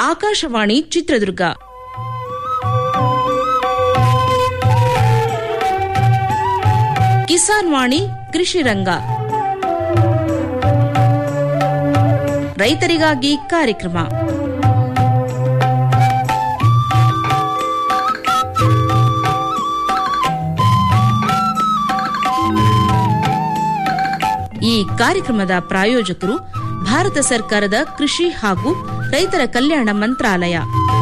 ಆಕಾಶವಾಣಿ ಚಿತ್ರದುರ್ಗ ಕಿಸಾನ್ ವಾಣಿ ಕೃಷಿ ರಂಗ ರೈತರಿಗಾಗಿ ಕಾರ್ಯಕ್ರಮ ಈ ಕಾರ್ಯಕ್ರಮದ ಪ್ರಾಯೋಜಕರು ಭಾರತ ಸರ್ಕಾರದ ಕೃಷಿ ಹಾಗೂ ರೈತರ ಕಲ್ಯಾಣ ಮಂತ್ರಾಲಯ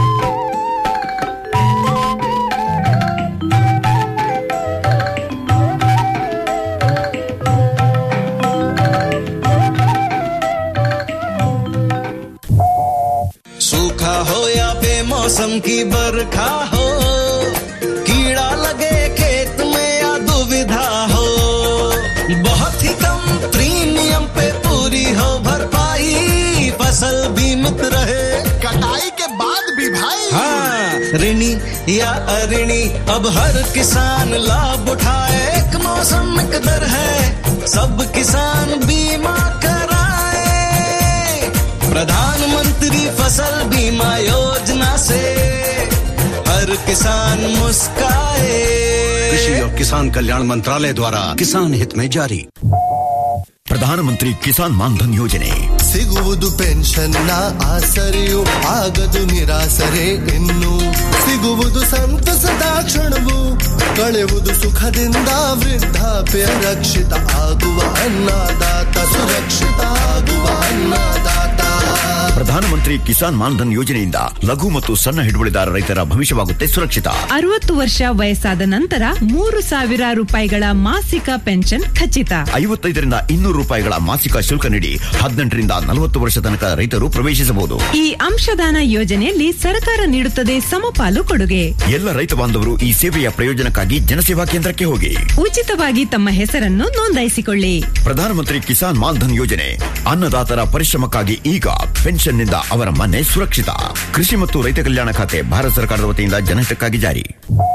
सूखा हो या बेमौसम की बरखा हो कीड़ा लगे खेत में या दुविधा हो बहुत ही कम प्रीमियम पे पूरी हो भरपाई फसल बीमित रहे कटाई के बाद भी भाई हाँ ऋणी या अऋणी अब हर किसान लाभ उठाए एक मौसम एक दर है सब किसान बीमा कराए प्रधानमंत्री फसल बीमा योजना से हर किसान मुस्काए कृषि और किसान कल्याण मंत्रालय द्वारा किसान हित में जारी ಪ್ರಧಾನಮಂತ್ರಿ ಕಿಸಾನ್ ಮಾನ್ಧನ್ ಯೋಜನೆ ಸಿಗುವುದು ಪೆನ್ಷನ್ನ ಆಸರೆಯು ಆಗದು ನಿರಾಸರೆ ಇನ್ನು ಸಿಗುವುದು ಸಂತಸದ ಕ್ಷಣವು ಕಳೆಯುವುದು ಸುಖದಿಂದ ವೃದ್ಧಾಪ್ಯ ರಕ್ಷಿತ ಆಗುವ ಅನ್ನದಾತ ಸುರಕ್ಷಿತ ಆಗುವ ಅನ್ನದಾತ ಪ್ರಧಾನಮಂತ್ರಿ ಕಿಸಾನ್ ಮಾನ್ಧನ್ ಯೋಜನೆಯಿಂದ ಲಘು ಮತ್ತು ಸಣ್ಣ ಹಿಡುವಳಿದಾರ ರೈತರ ಭವಿಷ್ಯವಾಗುತ್ತೆ ಸುರಕ್ಷಿತ ಅರವತ್ತು ವರ್ಷ ವಯಸ್ಸಾದ ನಂತರ ಮೂರು ಸಾವಿರ ರೂಪಾಯಿಗಳ ಮಾಸಿಕ ಪೆನ್ಷನ್ ಖಚಿತ ಐವತ್ತೈದರಿಂದ ಇನ್ನೂರು ರೂಪಾಯಿಗಳ ಮಾಸಿಕ ಶುಲ್ಕ ನೀಡಿ ಹದಿನೆಂಟರಿಂದ ನಲವತ್ತು ವರ್ಷ ತನಕ ರೈತರು ಪ್ರವೇಶಿಸಬಹುದು ಈ ಅಂಶದಾನ ಯೋಜನೆಯಲ್ಲಿ ಸರ್ಕಾರ ನೀಡುತ್ತದೆ ಸಮಪಾಲು ಕೊಡುಗೆ ಎಲ್ಲ ರೈತ ಬಾಂಧವರು ಈ ಸೇವೆಯ ಪ್ರಯೋಜನಕ್ಕಾಗಿ ಜನಸೇವಾ ಕೇಂದ್ರಕ್ಕೆ ಹೋಗಿ ಉಚಿತವಾಗಿ ತಮ್ಮ ಹೆಸರನ್ನು ನೋಂದಾಯಿಸಿಕೊಳ್ಳಿ ಪ್ರಧಾನಮಂತ್ರಿ ಕಿಸಾನ್ ಮಾನ್ಧನ್ ಯೋಜನೆ ಅನ್ನದಾತರ ಪರಿಶ್ರಮಕ್ಕಾಗಿ ಈಗ ಪೆನ್ಷನ್ನಿಂದ ಅವರ ಮನೆ ಸುರಕ್ಷಿತ ಕೃಷಿ ಮತ್ತು ರೈತ ಕಲ್ಯಾಣ ಖಾತೆ ಭಾರತ ಸರ್ಕಾರದ ವತಿಯಿಂದ ಜನಹಿತಕ್ಕಾಗಿ ಜಾರಿ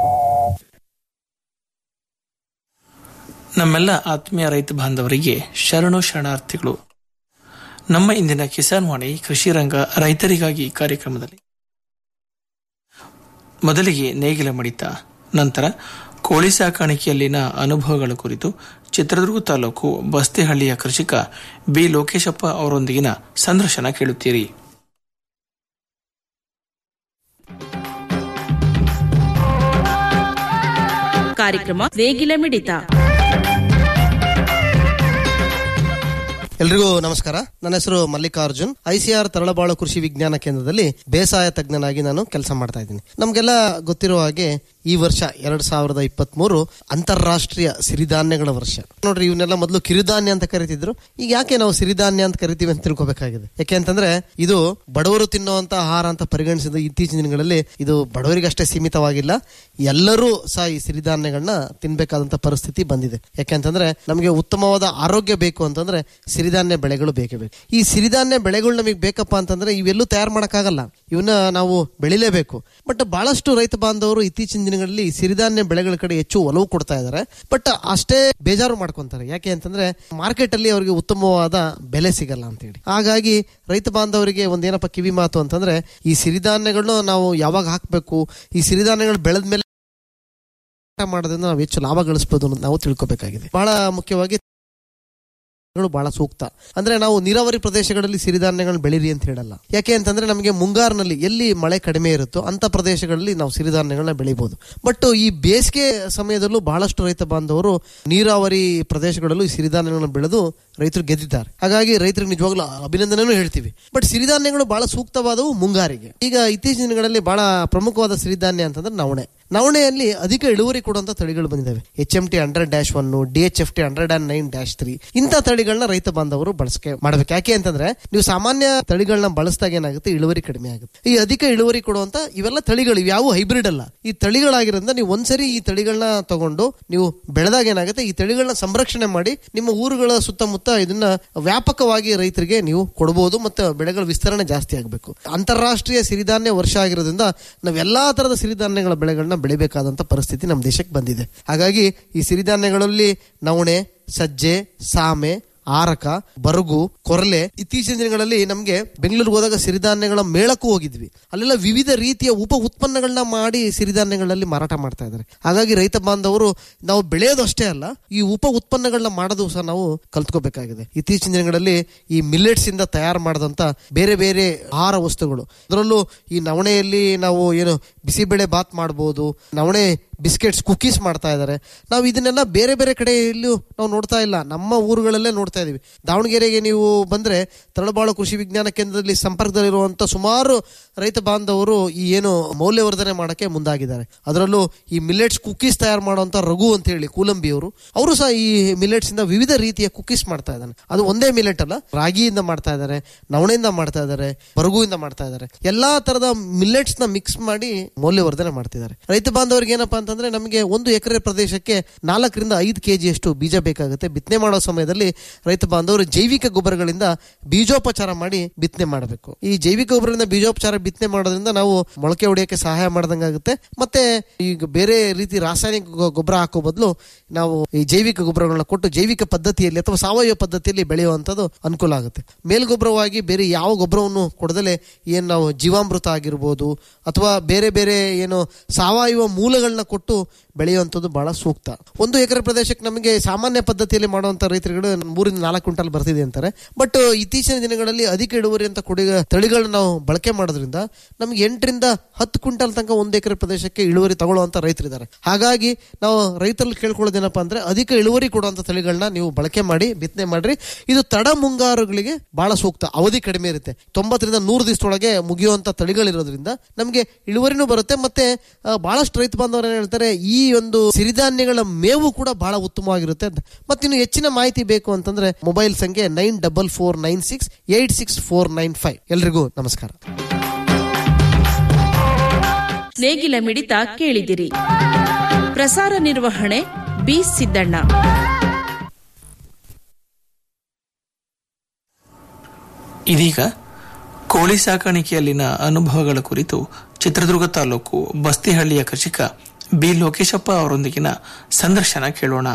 ನಮ್ಮೆಲ್ಲ ಆತ್ಮೀಯ ರೈತ ಬಾಂಧವರಿಗೆ ಶರಣು ಶರಣಾರ್ಥಿಗಳು ನಮ್ಮ ಇಂದಿನ ಕಿಸಾನ್ ವಾಣಿ ಕೃಷಿ ರಂಗ ರೈತರಿಗಾಗಿ ಕಾರ್ಯಕ್ರಮದಲ್ಲಿ ಮೊದಲಿಗೆ ನೇಗಿಲ ಮಡಿತ ನಂತರ ಕೋಳಿ ಸಾಕಾಣಿಕೆಯಲ್ಲಿನ ಅನುಭವಗಳ ಕುರಿತು ಚಿತ್ರದುರ್ಗ ತಾಲೂಕು ಬಸ್ತಿಹಳ್ಳಿಯ ಕೃಷಿಕ ಬಿ ಲೋಕೇಶಪ್ಪ ಅವರೊಂದಿಗಿನ ಸಂದರ್ಶನ ಕೇಳುತ್ತೀರಿ ಕಾರ್ಯಕ್ರಮ ನೇಗಿಲ ಮಿಡಿತ ಎಲ್ರಿಗೂ ನಮಸ್ಕಾರ ನನ್ನ ಹೆಸರು ಮಲ್ಲಿಕಾರ್ಜುನ್ ಐಸಿಆರ್ ತರಳಬಾಳು ಕೃಷಿ ವಿಜ್ಞಾನ ಕೇಂದ್ರದಲ್ಲಿ ಬೇಸಾಯ ತಜ್ಞನಾಗಿ ನಾನು ಕೆಲಸ ಮಾಡ್ತಾ ಇದ್ದೀನಿ ನಮ್ಗೆಲ್ಲ ಗೊತ್ತಿರೋ ಹಾಗೆ ಈ ವರ್ಷ ಎರಡ್ ಸಾವಿರದ ಇಪ್ಪತ್ತ್ ಮೂರು ಅಂತಾರಾಷ್ಟ್ರೀಯ ಸಿರಿಧಾನ್ಯಗಳ ವರ್ಷ ನೋಡ್ರಿ ಇವನ್ನೆಲ್ಲ ಮೊದಲು ಕಿರುಧಾನ್ಯ ಅಂತ ಕರಿತಿದ್ರು ಈಗ ಯಾಕೆ ನಾವು ಸಿರಿಧಾನ್ಯ ಅಂತ ಕರಿತೀವಿ ಅಂತ ತಿಳ್ಕೊಬೇಕಾಗಿದೆ ಯಾಕೆ ಅಂತಂದ್ರೆ ಇದು ಬಡವರು ತಿನ್ನುವಂತ ಆಹಾರ ಅಂತ ಪರಿಗಣಿಸಿದ ಇತ್ತೀಚಿನ ದಿನಗಳಲ್ಲಿ ಇದು ಬಡವರಿಗಷ್ಟೇ ಸೀಮಿತವಾಗಿಲ್ಲ ಎಲ್ಲರೂ ಸಹ ಈ ಸಿರಿಧಾನ್ಯಗಳನ್ನ ತಿನ್ಬೇಕಾದಂತ ಪರಿಸ್ಥಿತಿ ಬಂದಿದೆ ಯಾಕೆಂತಂದ್ರೆ ನಮಗೆ ಉತ್ತಮವಾದ ಆರೋಗ್ಯ ಬೇಕು ಅಂತಂದ್ರೆ ಸಿರಿಧಾನ್ಯ ಬೆಳೆಗಳು ಬೇಕೇ ಬೇಕು ಈ ಸಿರಿಧಾನ್ಯ ಬೆಳೆಗಳು ನಮಗೆ ಬೇಕಪ್ಪ ಅಂತಂದ್ರೆ ಇವೆಲ್ಲೂ ತಯಾರು ಮಾಡಕ್ಕಾಗಲ್ಲ ಇವನ್ನ ನಾವು ಬೆಳಿಲೇಬೇಕು ಬಟ್ ಬಹಳಷ್ಟು ರೈತ ಬಾಂಧವರು ಇತ್ತೀಚಿನ ದಿನಗಳಲ್ಲಿ ಸಿರಿಧಾನ್ಯ ಬೆಳೆಗಳ ಕಡೆ ಹೆಚ್ಚು ಒಲವು ಕೊಡ್ತಾ ಇದ್ದಾರೆ ಬಟ್ ಅಷ್ಟೇ ಬೇಜಾರು ಮಾಡ್ಕೊಂತಾರೆ ಯಾಕೆ ಅಂತಂದ್ರೆ ಮಾರ್ಕೆಟ್ ಅಲ್ಲಿ ಅವರಿಗೆ ಉತ್ತಮವಾದ ಬೆಲೆ ಸಿಗಲ್ಲ ಅಂತ ಹೇಳಿ ಹಾಗಾಗಿ ರೈತ ಬಾಂಧವರಿಗೆ ಒಂದೇನಪ್ಪ ಕಿವಿ ಮಾತು ಅಂತಂದ್ರೆ ಈ ಸಿರಿಧಾನ್ಯಗಳನ್ನ ನಾವು ಯಾವಾಗ ಹಾಕ್ಬೇಕು ಈ ಸಿರಿಧಾನ್ಯಗಳು ಬೆಳೆದ ಮೇಲೆ ಮಾಡೋದ್ರಿಂದ ನಾವು ಹೆಚ್ಚು ಲಾಭ ಗಳಿಸಬಹುದು ಅನ್ನೋದು ನಾವು ತಿಳ್ಕೊಬೇಕಾಗಿದೆ ಬಹಳ ಮುಖ್ಯವಾಗಿ ಗಳು ಬಹಳ ಸೂಕ್ತ ಅಂದ್ರೆ ನಾವು ನೀರಾವರಿ ಪ್ರದೇಶಗಳಲ್ಲಿ ಸಿರಿಧಾನ್ಯಗಳನ್ನ ಬೆಳೀರಿ ಅಂತ ಹೇಳಲ್ಲ ಯಾಕೆ ಅಂತಂದ್ರೆ ನಮಗೆ ಮುಂಗಾರಿನಲ್ಲಿ ಎಲ್ಲಿ ಮಳೆ ಕಡಿಮೆ ಇರುತ್ತೋ ಅಂತ ಪ್ರದೇಶಗಳಲ್ಲಿ ನಾವು ಸಿರಿಧಾನ್ಯಗಳನ್ನ ಬೆಳಿಬಹುದು ಬಟ್ ಈ ಬೇಸಿಗೆ ಸಮಯದಲ್ಲೂ ಬಹಳಷ್ಟು ರೈತ ಬಾಂಧವರು ನೀರಾವರಿ ಪ್ರದೇಶಗಳಲ್ಲೂ ಈ ಸಿರಿಧಾನ್ಯಗಳನ್ನ ಬೆಳೆದು ರೈತರು ಗೆದ್ದಿದ್ದಾರೆ ಹಾಗಾಗಿ ರೈತರಿಗೆ ನಿಜವಾಗ್ಲೂ ಅಭಿನಂದನೆನೂ ಹೇಳ್ತೀವಿ ಬಟ್ ಸಿರಿಧಾನ್ಯಗಳು ಬಹಳ ಸೂಕ್ತವಾದವು ಮುಂಗಾರಿಗೆ ಈಗ ಇತ್ತೀಚಿನ ದಿನಗಳಲ್ಲಿ ಬಹಳ ಪ್ರಮುಖವಾದ ಸಿರಿಧಾನ್ಯ ಅಂತಂದ್ರೆ ನವಣೆ ನವಣೆಯಲ್ಲಿ ಅಧಿಕ ಇಳುವರಿ ಕೊಡುವಂತ ತಳಿಗಳು ಬಂದಿದ್ದಾವೆ H M T hundred dash one D H F T hundred and nine dash three ಇಂಥ ತಳಿಗಳನ್ನ ರೈತ ಬಾಂಧವರು ಬಳಕೆ ಮಾಡ್ಬೇಕು ಯಾಕೆ ಅಂತಂದ್ರೆ ನೀವು ಸಾಮಾನ್ಯ ತಳಿಗಳನ್ನ ಬಳಸಿದಾಗ ಏನಾಗುತ್ತೆ ಇಳುವರಿ ಕಡಿಮೆ ಆಗುತ್ತೆ ಈ ಅಧಿಕ ಇಳುವರಿ ಕೊಡುವಂತ ಇವೆಲ್ಲ ತಳಿಗಳು ಇವ್ಯಾವು ಹೈಬ್ರಿಡ್ ಅಲ್ಲ ಈ ತಳಿಗಳಾಗಿರೋದ್ರಿಂದ ನೀವು ಒಂದ್ಸರಿ ಈ ತಳಿಗಳನ್ನ ತಗೊಂಡು ನೀವು ಬೆಳೆದಾಗ ಏನಾಗುತ್ತೆ ಈ ತಳಿಗಳನ್ನ ಸಂರಕ್ಷಣೆ ಮಾಡಿ ನಿಮ್ಮ ಊರುಗಳ ಸುತ್ತಮುತ್ತ ಇದನ್ನ ವ್ಯಾಪಕವಾಗಿ ರೈತರಿಗೆ ನೀವು ಕೊಡಬಹುದು ಮತ್ತೆ ಬೆಳೆಗಳ ವಿಸ್ತರಣೆ ಜಾಸ್ತಿ ಆಗಬೇಕು ಅಂತಾರಾಷ್ಟ್ರೀಯ ಸಿರಿಧಾನ್ಯ ವರ್ಷ ಆಗಿರೋದ್ರಿಂದ ನಾವು ಎಲ್ಲಾ ತರದ ಸಿರಿಧಾನ್ಯಗಳ ಬೆಳೆಗಳನ್ನ ಬೆಳಿಬೇಕಾದಂತ ಪರಿಸ್ಥಿತಿ ನಮ್ಮ ದೇಶಕ್ಕೆ ಬಂದಿದೆ ಹಾಗಾಗಿ ಈ ಸಿರಿಧಾನ್ಯಗಳಲ್ಲಿ ನವಣೆ ಸಜ್ಜೆ ಸಾಮೆ ಆರಕ ಬರಗು ಕೊರಲೆ ಇತ್ತೀಚಿನ ದಿನಗಳಲ್ಲಿ ನಮ್ಗೆ ಬೆಂಗಳೂರಿಗೆ ಹೋದಾಗ ಸಿರಿಧಾನ್ಯಗಳ ಮೇಳಕ್ಕೂ ಹೋಗಿದ್ವಿ ಅಲ್ಲೆಲ್ಲ ವಿವಿಧ ರೀತಿಯ ಉಪ ಉತ್ಪನ್ನಗಳನ್ನ ಮಾಡಿ ಸಿರಿಧಾನ್ಯಗಳಲ್ಲಿ ಮಾರಾಟ ಮಾಡ್ತಾ ಇದ್ದಾರೆ ಹಾಗಾಗಿ ರೈತ ಬಾಂಧವರು ನಾವು ಬೆಳೆಯೋದು ಅಷ್ಟೇ ಅಲ್ಲ ಈ ಉಪ ಉತ್ಪನ್ನಗಳನ್ನ ಮಾಡೋದು ಸಹ ನಾವು ಕಲ್ತ್ಕೋಬೇಕಾಗಿದೆ ಇತ್ತೀಚಿನ ದಿನಗಳಲ್ಲಿ ಈ ಮಿಲ್ಲೆಟ್ಸ್ ಇಂದ ತಯಾರು ಮಾಡಿದಂತ ಬೇರೆ ಬೇರೆ ಆಹಾರ ವಸ್ತುಗಳು ಅದರಲ್ಲೂ ಈ ನವಣೆಯಲ್ಲಿ ನಾವು ಏನು ಬಿಸಿಬೇಳೆ ಬಾತ್ ಮಾಡ್ಬೋದು ನವಣೆ ಬಿಸ್ಕೆಟ್ಸ್ ಕುಕೀಸ್ ಮಾಡ್ತಾ ಇದ್ದಾರೆ ನಾವು ಇದನ್ನೆಲ್ಲ ಬೇರೆ ಬೇರೆ ಕಡೆಯಲ್ಲೂ ನಾವು ನೋಡ್ತಾ ಇಲ್ಲ ನಮ್ಮ ಊರುಗಳಲ್ಲೇ ನೋಡ್ತಾ ಇದೀವಿ ದಾವಣಗೆರೆಗೆ ನೀವು ಬಂದ್ರೆ ತರಳಬಾಳು ಕೃಷಿ ವಿಜ್ಞಾನ ಕೇಂದ್ರದಲ್ಲಿ ಸಂಪರ್ಕದಲ್ಲಿರುವಂತ ಸುಮಾರು ರೈತ ಬಾಂಧವರು ಈ ಏನು ಮೌಲ್ಯವರ್ಧನೆ ಮಾಡಕ್ಕೆ ಮುಂದಾಗಿದ್ದಾರೆ ಅದರಲ್ಲೂ ಈ ಮಿಲೆಟ್ಸ್ ಕುಕೀಸ್ ತಯಾರು ಮಾಡುವಂತ ರಘು ಅಂತ ಹೇಳಿ ಕೂಲಂಬಿಯವರು ಅವರು ಸಹ ಈ ಮಿಲೆಟ್ಸ್ ಇಂದ ವಿವಿಧ ರೀತಿಯ ಕುಕೀಸ್ ಮಾಡ್ತಾ ಇದ್ದಾನೆ ಅದು ಒಂದೇ ಮಿಲೆಟ್ ಅಲ್ಲ ರಾಗಿಯಿಂದ ಮಾಡ್ತಾ ಇದ್ದಾರೆ ನವಣೆಯಿಂದ ಮಾಡ್ತಾ ಇದ್ದಾರೆ ಬರಗುವಿಂದ ಮಾಡ್ತಾ ಇದ್ದಾರೆ ಎಲ್ಲಾ ತರದ ಮಿಲೆಟ್ಸ್ ನ ಮಿಕ್ಸ್ ಮಾಡಿ ಮೌಲ್ಯವರ್ಧನೆ ಮಾಡ್ತಿದ್ದಾರೆ ರೈತ ಬಾಂಧವರಿಗೆ ಏನಪ್ಪಾ ಅಂತಂದ್ರೆ ನಮಗೆ ಒಂದು ಎಕರೆ ಪ್ರದೇಶಕ್ಕೆ ನಾಲ್ಕರಿಂದ ಐದು ಕೆಜಿ ಅಷ್ಟು ಬೀಜ ಬೇಕಾಗುತ್ತೆ ಬಿತ್ತನೆ ಮಾಡೋ ಸಮಯದಲ್ಲಿ ರೈತ ಬಾಂಧವರು ಜೈವಿಕ ಗೊಬ್ಬರಗಳಿಂದ ಬೀಜೋಪಚಾರ ಮಾಡಿ ಬಿತ್ತನೆ ಮಾಡಬೇಕು ಈ ಜೈವಿಕ ಗೊಬ್ಬರದಿಂದ ಬೀಜೋಪಚಾರ ಬಿತ್ತನೆ ಮಾಡೋದ್ರಿಂದ ನಾವು ಮೊಳಕೆ ಹೊಡೆಯಕ್ಕೆ ಸಹಾಯ ಮಾಡ್ದಂಗಾಗುತ್ತೆ ಮತ್ತೆ ಈಗ ಬೇರೆ ರೀತಿ ರಾಸಾಯನಿಕ ಗೊ- ಗೊಬ್ಬರ ಹಾಕೋ ಬದಲು ನಾವು ಈ ಜೈವಿಕ ಗೊಬ್ಬರಗಳನ್ನ ಕೊಟ್ಟು ಜೈವಿಕ ಪದ್ಧತಿಯಲ್ಲಿ ಅಥವಾ ಸಾವಯವ ಪದ್ಧತಿಯಲ್ಲಿ ಬೆಳೆಯುವಂಥದ್ದು ಅನುಕೂಲ ಆಗುತ್ತೆ ಮೇಲ್ಗೊಬ್ಬರವಾಗಿ ಬೇರೆ ಯಾವ ಗೊಬ್ಬರವನ್ನು ಕೊಡದಲೆ ಏನು ನಾವು ಜೀವಾಮೃತ ಆಗಿರ್ಬೋದು ಅಥವಾ ಬೇರೆ ಬೇರೆ ಏನು ಸಾವಯವ ಮೂಲಗಳನ್ನ ಕೊಟ್ಟು ಬೆಳೆಯುವಂಥದ್ದು ಬಹಳ ಸೂಕ್ತ ಒಂದು ಎಕರೆ ಪ್ರದೇಶಕ್ಕೆ ನಮಗೆ ಸಾಮಾನ್ಯ ಪದ್ಧತಿಯಲ್ಲಿ ಮಾಡುವಂತ ರೈತರುಗಳು ಮೂರಿಂದ ನಾಲ್ಕು ಕ್ವಿಂಟಲ್ ಬರ್ತಿದೆ ಅಂತಾರೆ ಬಟ್ ಇತ್ತೀಚಿನ ದಿನಗಳಲ್ಲಿ ಅಧಿಕ ಇಳುವರಿ ಅಂತ ಕೊಡಿ ತಳಿಗಳನ್ನ ನಾವು ಬಳಕೆ ಮಾಡೋದ್ರಿಂದ ನಮ್ಗೆ ಎಂಟರಿಂದ ಹತ್ತು ಕ್ವಿಂಟಲ್ ತನಕ ಒಂದು ಎಕರೆ ಪ್ರದೇಶಕ್ಕೆ ಇಳುವರಿ ತಗೊಳ್ಳುವಂತ ರೈತರಿದ್ದಾರೆ ಹಾಗಾಗಿ ನಾವು ರೈತರಲ್ಲಿ ಕೇಳ್ಕೊಳ್ಳೋದೇನಪ್ಪ ಅಂದ್ರೆ ಅಧಿಕ ಇಳುವರಿ ಕೊಡುವಂತ ತಳಿಗಳನ್ನ ನೀವು ಬಳಕೆ ಮಾಡಿ ಬಿತ್ತನೆ ಮಾಡ್ರಿ ಇದು ತಡ ಮುಂಗಾರುಗಳಿಗೆ ಬಹಳ ಸೂಕ್ತ ಅವಧಿ ಕಡಿಮೆ ಇರುತ್ತೆ ತೊಂಬತ್ತರಿಂದ ನೂರು ದಿವಸದೊಳಗೆ ಮುಗಿಯುವಂತ ತಳಿಗಳಿರೋದ್ರಿಂದ ನಮಗೆ ಇಳುವರಿನೂ ಬರುತ್ತೆ ಮತ್ತೆ ಆ, ಬಹಳಷ್ಟು ರೈತ ಬಾಂಧವರು ಏನ್ ಹೇಳ್ತಾರೆ ಈ ಒಂದು ಸಿರಿಧಾನ್ಯಗಳ ಮೇವು ಕೂಡ ಬಹಳ ಉತ್ತಮವಾಗಿರುತ್ತೆ ಅಂತ ಮತ್ತೆ ಇನ್ನು ಹೆಚ್ಚಿನ ಮಾಹಿತಿ ಬೇಕು ಅಂತಂದ್ರೆ ಮೊಬೈಲ್ ಸಂಖ್ಯೆ nine double four nine six eight six four nine five ಎಲ್ರಿಗೂ ನಮಸ್ಕಾರ ನೇಗಿಲ ಮಿಡಿತ ಕೇಳಿದಿರಿ ಪ್ರಸಾರ ನಿರ್ವಹಣೆ ಬಿ ಸಿದ್ದಣ್ಣ ಇದೀಗ ಕೋಳಿ ಸಾಕಾಣಿಕೆಯಲ್ಲಿನ ಅನುಭವಗಳ ಕುರಿತು ಚಿತ್ರದುರ್ಗ ತಾಲೂಕು ಬಸ್ತಿಹಳ್ಳಿಯ ಕೃಷಿಕ ಬಿ ಲೋಕೇಶಪ್ಪ ಅವರೊಂದಿಗಿನ ಸಂದರ್ಶನ ಕೇಳೋಣ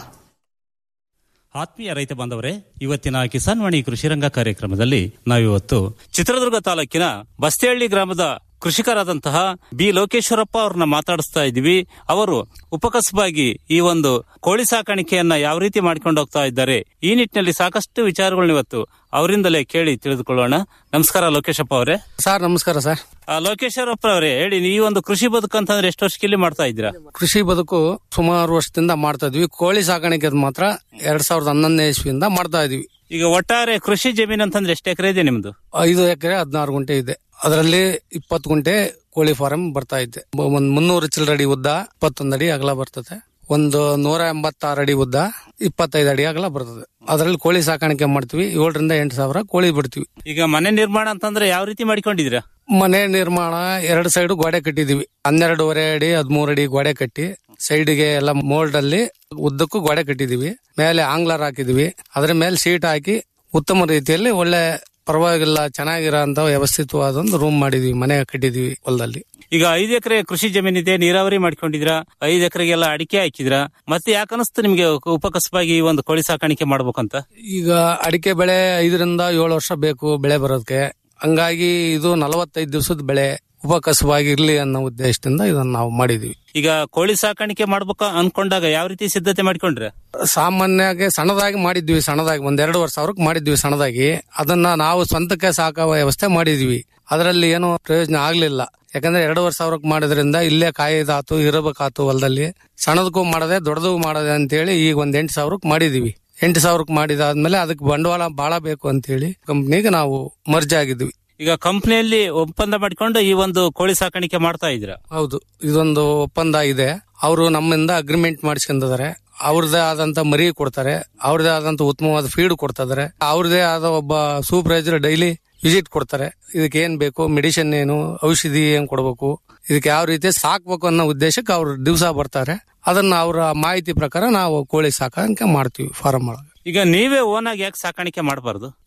ಆತ್ಮೀಯ ರೈತ ಬಾಂಧವರೇ ಇವತ್ತಿನ ಕಿಸಾನ್ ವಾಣಿ ಕೃಷಿರಂಗ ಕಾರ್ಯಕ್ರಮದಲ್ಲಿ ನಾವಿವತ್ತು ಚಿತ್ರದುರ್ಗ ತಾಲೂಕಿನ ಬಸ್ತಿಹಳ್ಳಿ ಗ್ರಾಮದ ಕೃಷಿಕರಾದಂತಹ ಬಿ ಲೋಕೇಶ್ವರಪ್ಪ ಅವ್ರನ್ನ ಮಾತಾಡಿಸ್ತಾ ಇದ್ದೀವಿ ಅವರು ಉಪಕಸಬಾಗಿ ಈ ಒಂದು ಕೋಳಿ ಸಾಕಾಣಿಕೆಯನ್ನ ಯಾವ ರೀತಿ ಮಾಡ್ಕೊಂಡು ಹೋಗ್ತಾ ಇದ್ದಾರೆ ಈ ನಿಟ್ಟಿನಲ್ಲಿ ಸಾಕಷ್ಟು ವಿಚಾರಗಳನ್ನ ಇವತ್ತು ಅವರಿಂದಲೇ ಕೇಳಿ ತಿಳಿದುಕೊಳ್ಳೋಣ ನಮಸ್ಕಾರ ಲೋಕೇಶಪ್ಪ ಅವರೇ ಸರ್ ನಮಸ್ಕಾರ ಸರ್ ಆ, ಲೋಕೇಶ್ವರಪ್ಪ ಅವರೇ ಹೇಳಿ ಈ ಒಂದು ಕೃಷಿ ಬದುಕು ಅಂತಂದ್ರೆ ಎಷ್ಟು ವರ್ಷಕ್ಕೆ ಮಾಡ್ತಾ ಇದ್ದೀರಾ ಕೃಷಿ ಬದುಕು ಸುಮಾರು ವರ್ಷದಿಂದ ಮಾಡ್ತಾ ಇದ್ವಿ ಕೋಳಿ ಸಾಕಾಣಿಕೆ ಮಾತ್ರ ಎರಡ್ ಸಾವಿರದ ಹನ್ನೊಂದನೇ ಇಸ್ವಿಯಿಂದ ಮಾಡ್ತಾ ಇದೀವಿ ಈಗ ಒಟ್ಟಾರೆ ಕೃಷಿ ಜಮೀನು ಅಂತಂದ್ರೆ ಎಷ್ಟು ಎಕರೆ ಇದೆ ನಿಮ್ದು ಐದು ಎಕರೆ ಹದಿನಾರು ಗುಂಟೆ ಇದೆ ಅದರಲ್ಲಿ ಇಪ್ಪತ್ತು ಗುಂಟೆ ಕೋಳಿ ಫಾರಂ ಬರ್ತಾ ಇದೆ ಬ- ಒಂದ್ ಮುನ್ನೂರು ಚಿಲ್ಲರೆ ಅಡಿ ಉದ್ದ ಇಪ್ಪತ್ತೊಂದು ಅಡಿ ಅಗಲ ಬರ್ತದೆ ಒಂದು ನೂರ ಎಂಬತ್ತಾರು ಅಡಿ ಉದ್ದ ಇಪ್ಪತ್ತೈದು ಅಡಿ ಅಗಲ ಬರ್ತದೆ ಅದರಲ್ಲಿ ಕೋಳಿ ಸಾಕಾಣಿಕೆ ಮಾಡ್ತೀವಿ ಏಳರಿಂದ ಎಂಟು ಸಾವಿರ ಕೋಳಿ ಬಿಡ್ತೀವಿ ಈಗ ಮನೆ ನಿರ್ಮಾಣ ಅಂತಂದ್ರೆ ಯಾವ ರೀತಿ ಮಾಡ್ಕೊಂಡಿದ್ದೀರಾ ಮನೆ ನಿರ್ಮಾಣ ಎರಡು ಸೈಡ್ ಗೋಡೆ ಕಟ್ಟಿದೀವಿ ಹನ್ನೆರಡೂವರೆ ಅಡಿ ಹದಿಮೂರು ಅಡಿ ಗೋಡೆ ಕಟ್ಟಿ ಸೈಡ್ಗೆ ಎಲ್ಲ ಮೋಲ್ಡ್ ಅಲ್ಲಿ ಉದ್ದಕ್ಕೂ ಗೋಡೆ ಕಟ್ಟಿದೀವಿ ಮೇಲೆ ಆಂಗ್ಲರ್ ಹಾಕಿದೀವಿ ಅದ್ರ ಮೇಲೆ ಸೀಟ್ ಹಾಕಿ ಉತ್ತಮ ರೀತಿಯಲ್ಲಿ ಒಳ್ಳೆ ಪರವಾಗಿಲ್ಲ ಚೆನ್ನಾಗಿರೋ ಅಂತ ವ್ಯವಸ್ಥಿತವಾದ ಒಂದು ರೂಮ್ ಮಾಡಿದೀವಿ ಮನೆ ಕಟ್ಟಿದೀವಿ ಹೊಲದಲ್ಲಿ ಈಗ ಐದು ಎಕರೆ ಕೃಷಿ ಜಮೀನಿದೆ ನೀರಾವರಿ ಮಾಡ್ಕೊಂಡಿದ್ರಾ ಐದು ಎಕರೆಗೆಲ್ಲ ಅಡಿಕೆ ಹಾಕಿದ್ರಾ ಮತ್ತೆ ಯಾಕೆ ಅನಿಸ್ತು ನಿಮ್ಗೆ ಉಪಕಸಬಾಗಿ ಈ ಒಂದು ಕೋಳಿ ಸಾಕಾಣಿಕೆ ಮಾಡ್ಬೇಕಂತ ಈಗ ಅಡಿಕೆ ಬೆಳೆ ಐದರಿಂದ ಏಳು ವರ್ಷ ಬೇಕು ಬೆಳೆ ಬರೋದಕ್ಕೆ ಹಂಗಾಗಿ ಇದು ನಲವತ್ತೈದು ದಿವಸದ ಬೆಳೆ ಉಪಕಸವಾಗಿ ಇರ್ಲಿ ಅನ್ನೋ ಉದ್ದೇಶದಿಂದ ಇದನ್ನ ನಾವು ಮಾಡಿದೀವಿ ಈಗ ಕೋಳಿ ಸಾಕಾಣಿಕೆ ಮಾಡ್ಬೇಕು ಅನ್ಕೊಂಡಾಗ ಯಾವ ರೀತಿ ಸಿದ್ಧತೆ ಮಾಡ್ಕೊಂಡ್ರೆ ಸಾಮಾನ್ಯವಾಗಿ ಸಣ್ಣದಾಗಿ ಮಾಡಿದ್ವಿ ಸಣ್ಣದಾಗಿ ಒಂದ್ ಎರಡೂವರೆ ಸಾವಿರಕ್ಕೆ ಮಾಡಿದ್ವಿ ಸಣ್ಣದಾಗಿ ಅದನ್ನ ನಾವು ಸ್ವಂತಕ್ಕೆ ಸಾಕೋ ವ್ಯವಸ್ಥೆ ಮಾಡಿದ್ವಿ ಅದರಲ್ಲಿ ಏನು ಪ್ರಯೋಜನ ಆಗ್ಲಿಲ್ಲ ಯಾಕಂದ್ರೆ ಎರಡೂವರೆ ಸಾವಿರಕ್ಕೆ ಮಾಡೋದ್ರಿಂದ ಇಲ್ಲೇ ಕಾಯ್ದಾತು ಇರಬೇಕಾತು ಹೊಲದಲ್ಲಿ ಸಣ್ಣದಕ್ಕೂ ಮಾಡದೆ ದೊಡ್ಡದಕ್ಕೂ ಮಾಡದೆ ಅಂತೇಳಿ ಈಗ ಒಂದ್ ಎಂಟು ಸಾವಿರಕ್ಕೆ ಮಾಡಿದೀವಿ ಎಂಟು ಸಾವಿರಕ್ಕೆ ಮಾಡಿದಾದ್ಮೇಲೆ ಅದಕ್ಕೆ ಬಂಡವಾಳ ಬಹಳ ಬೇಕು ಅಂತೇಳಿ ಕಂಪ್ನಿಗೆ ನಾವು ಮರ್ಜ್ ಆಗಿದ್ವಿ ಈಗ ಕಂಪ್ನಿಯಲ್ಲಿ ಒಪ್ಪಂದ ಮಾಡ್ಕೊಂಡು ಈ ಒಂದು ಕೋಳಿ ಸಾಕಾಣಿಕೆ ಮಾಡ್ತಾ ಇದ್ರ ಹೌದು ಇದೊಂದು ಒಪ್ಪಂದ ಇದೆ ಅವರು ನಮ್ಮಿಂದ ಅಗ್ರಿಮೆಂಟ್ ಮಾಡಿಸ್ಕೊಂಡಿದ್ದಾರೆ ಅವ್ರದೇ ಆದಂತ ಮರಿ ಕೊಡ್ತಾರೆ ಅವ್ರದೇ ಆದಂತ ಉತ್ತಮವಾದ ಫೀಡ್ ಕೊಡ್ತಾ ಇದಾರೆ ಅವ್ರದೇ ಆದ ಒಬ್ಬ ಸೂಪರ್ವೈಸರ್ ಡೈಲಿ ವಿಸಿಟ್ ಕೊಡ್ತಾರೆ ಇದಕ್ಕೆ ಏನ್ ಬೇಕು ಮೆಡಿಸಿನ್ ಏನು ಔಷಧಿ ಏನ್ ಕೊಡಬೇಕು ಇದಕ್ಕೆ ಯಾವ ರೀತಿ ಸಾಕ್ಬೇಕು ಅನ್ನೋ ಉದ್ದೇಶಕ್ಕೆ ಅವ್ರು ದಿವಸ ಬರ್ತಾರೆ ಅದನ್ನ ಅವರ ಮಾಹಿತಿ ಪ್ರಕಾರ ನಾವು ಕೋಳಿ ಸಾಕಾಣಿಕೆ ಮಾಡ್ತೀವಿ ಫಾರಂ ಒಳಗೆ ಈಗ ನೀವೇ ಓನ್ ಆಗಿ ಯಾಕೆ ಸಾಕಾಣಿಕೆ ಮಾಡಬಾರ್ದು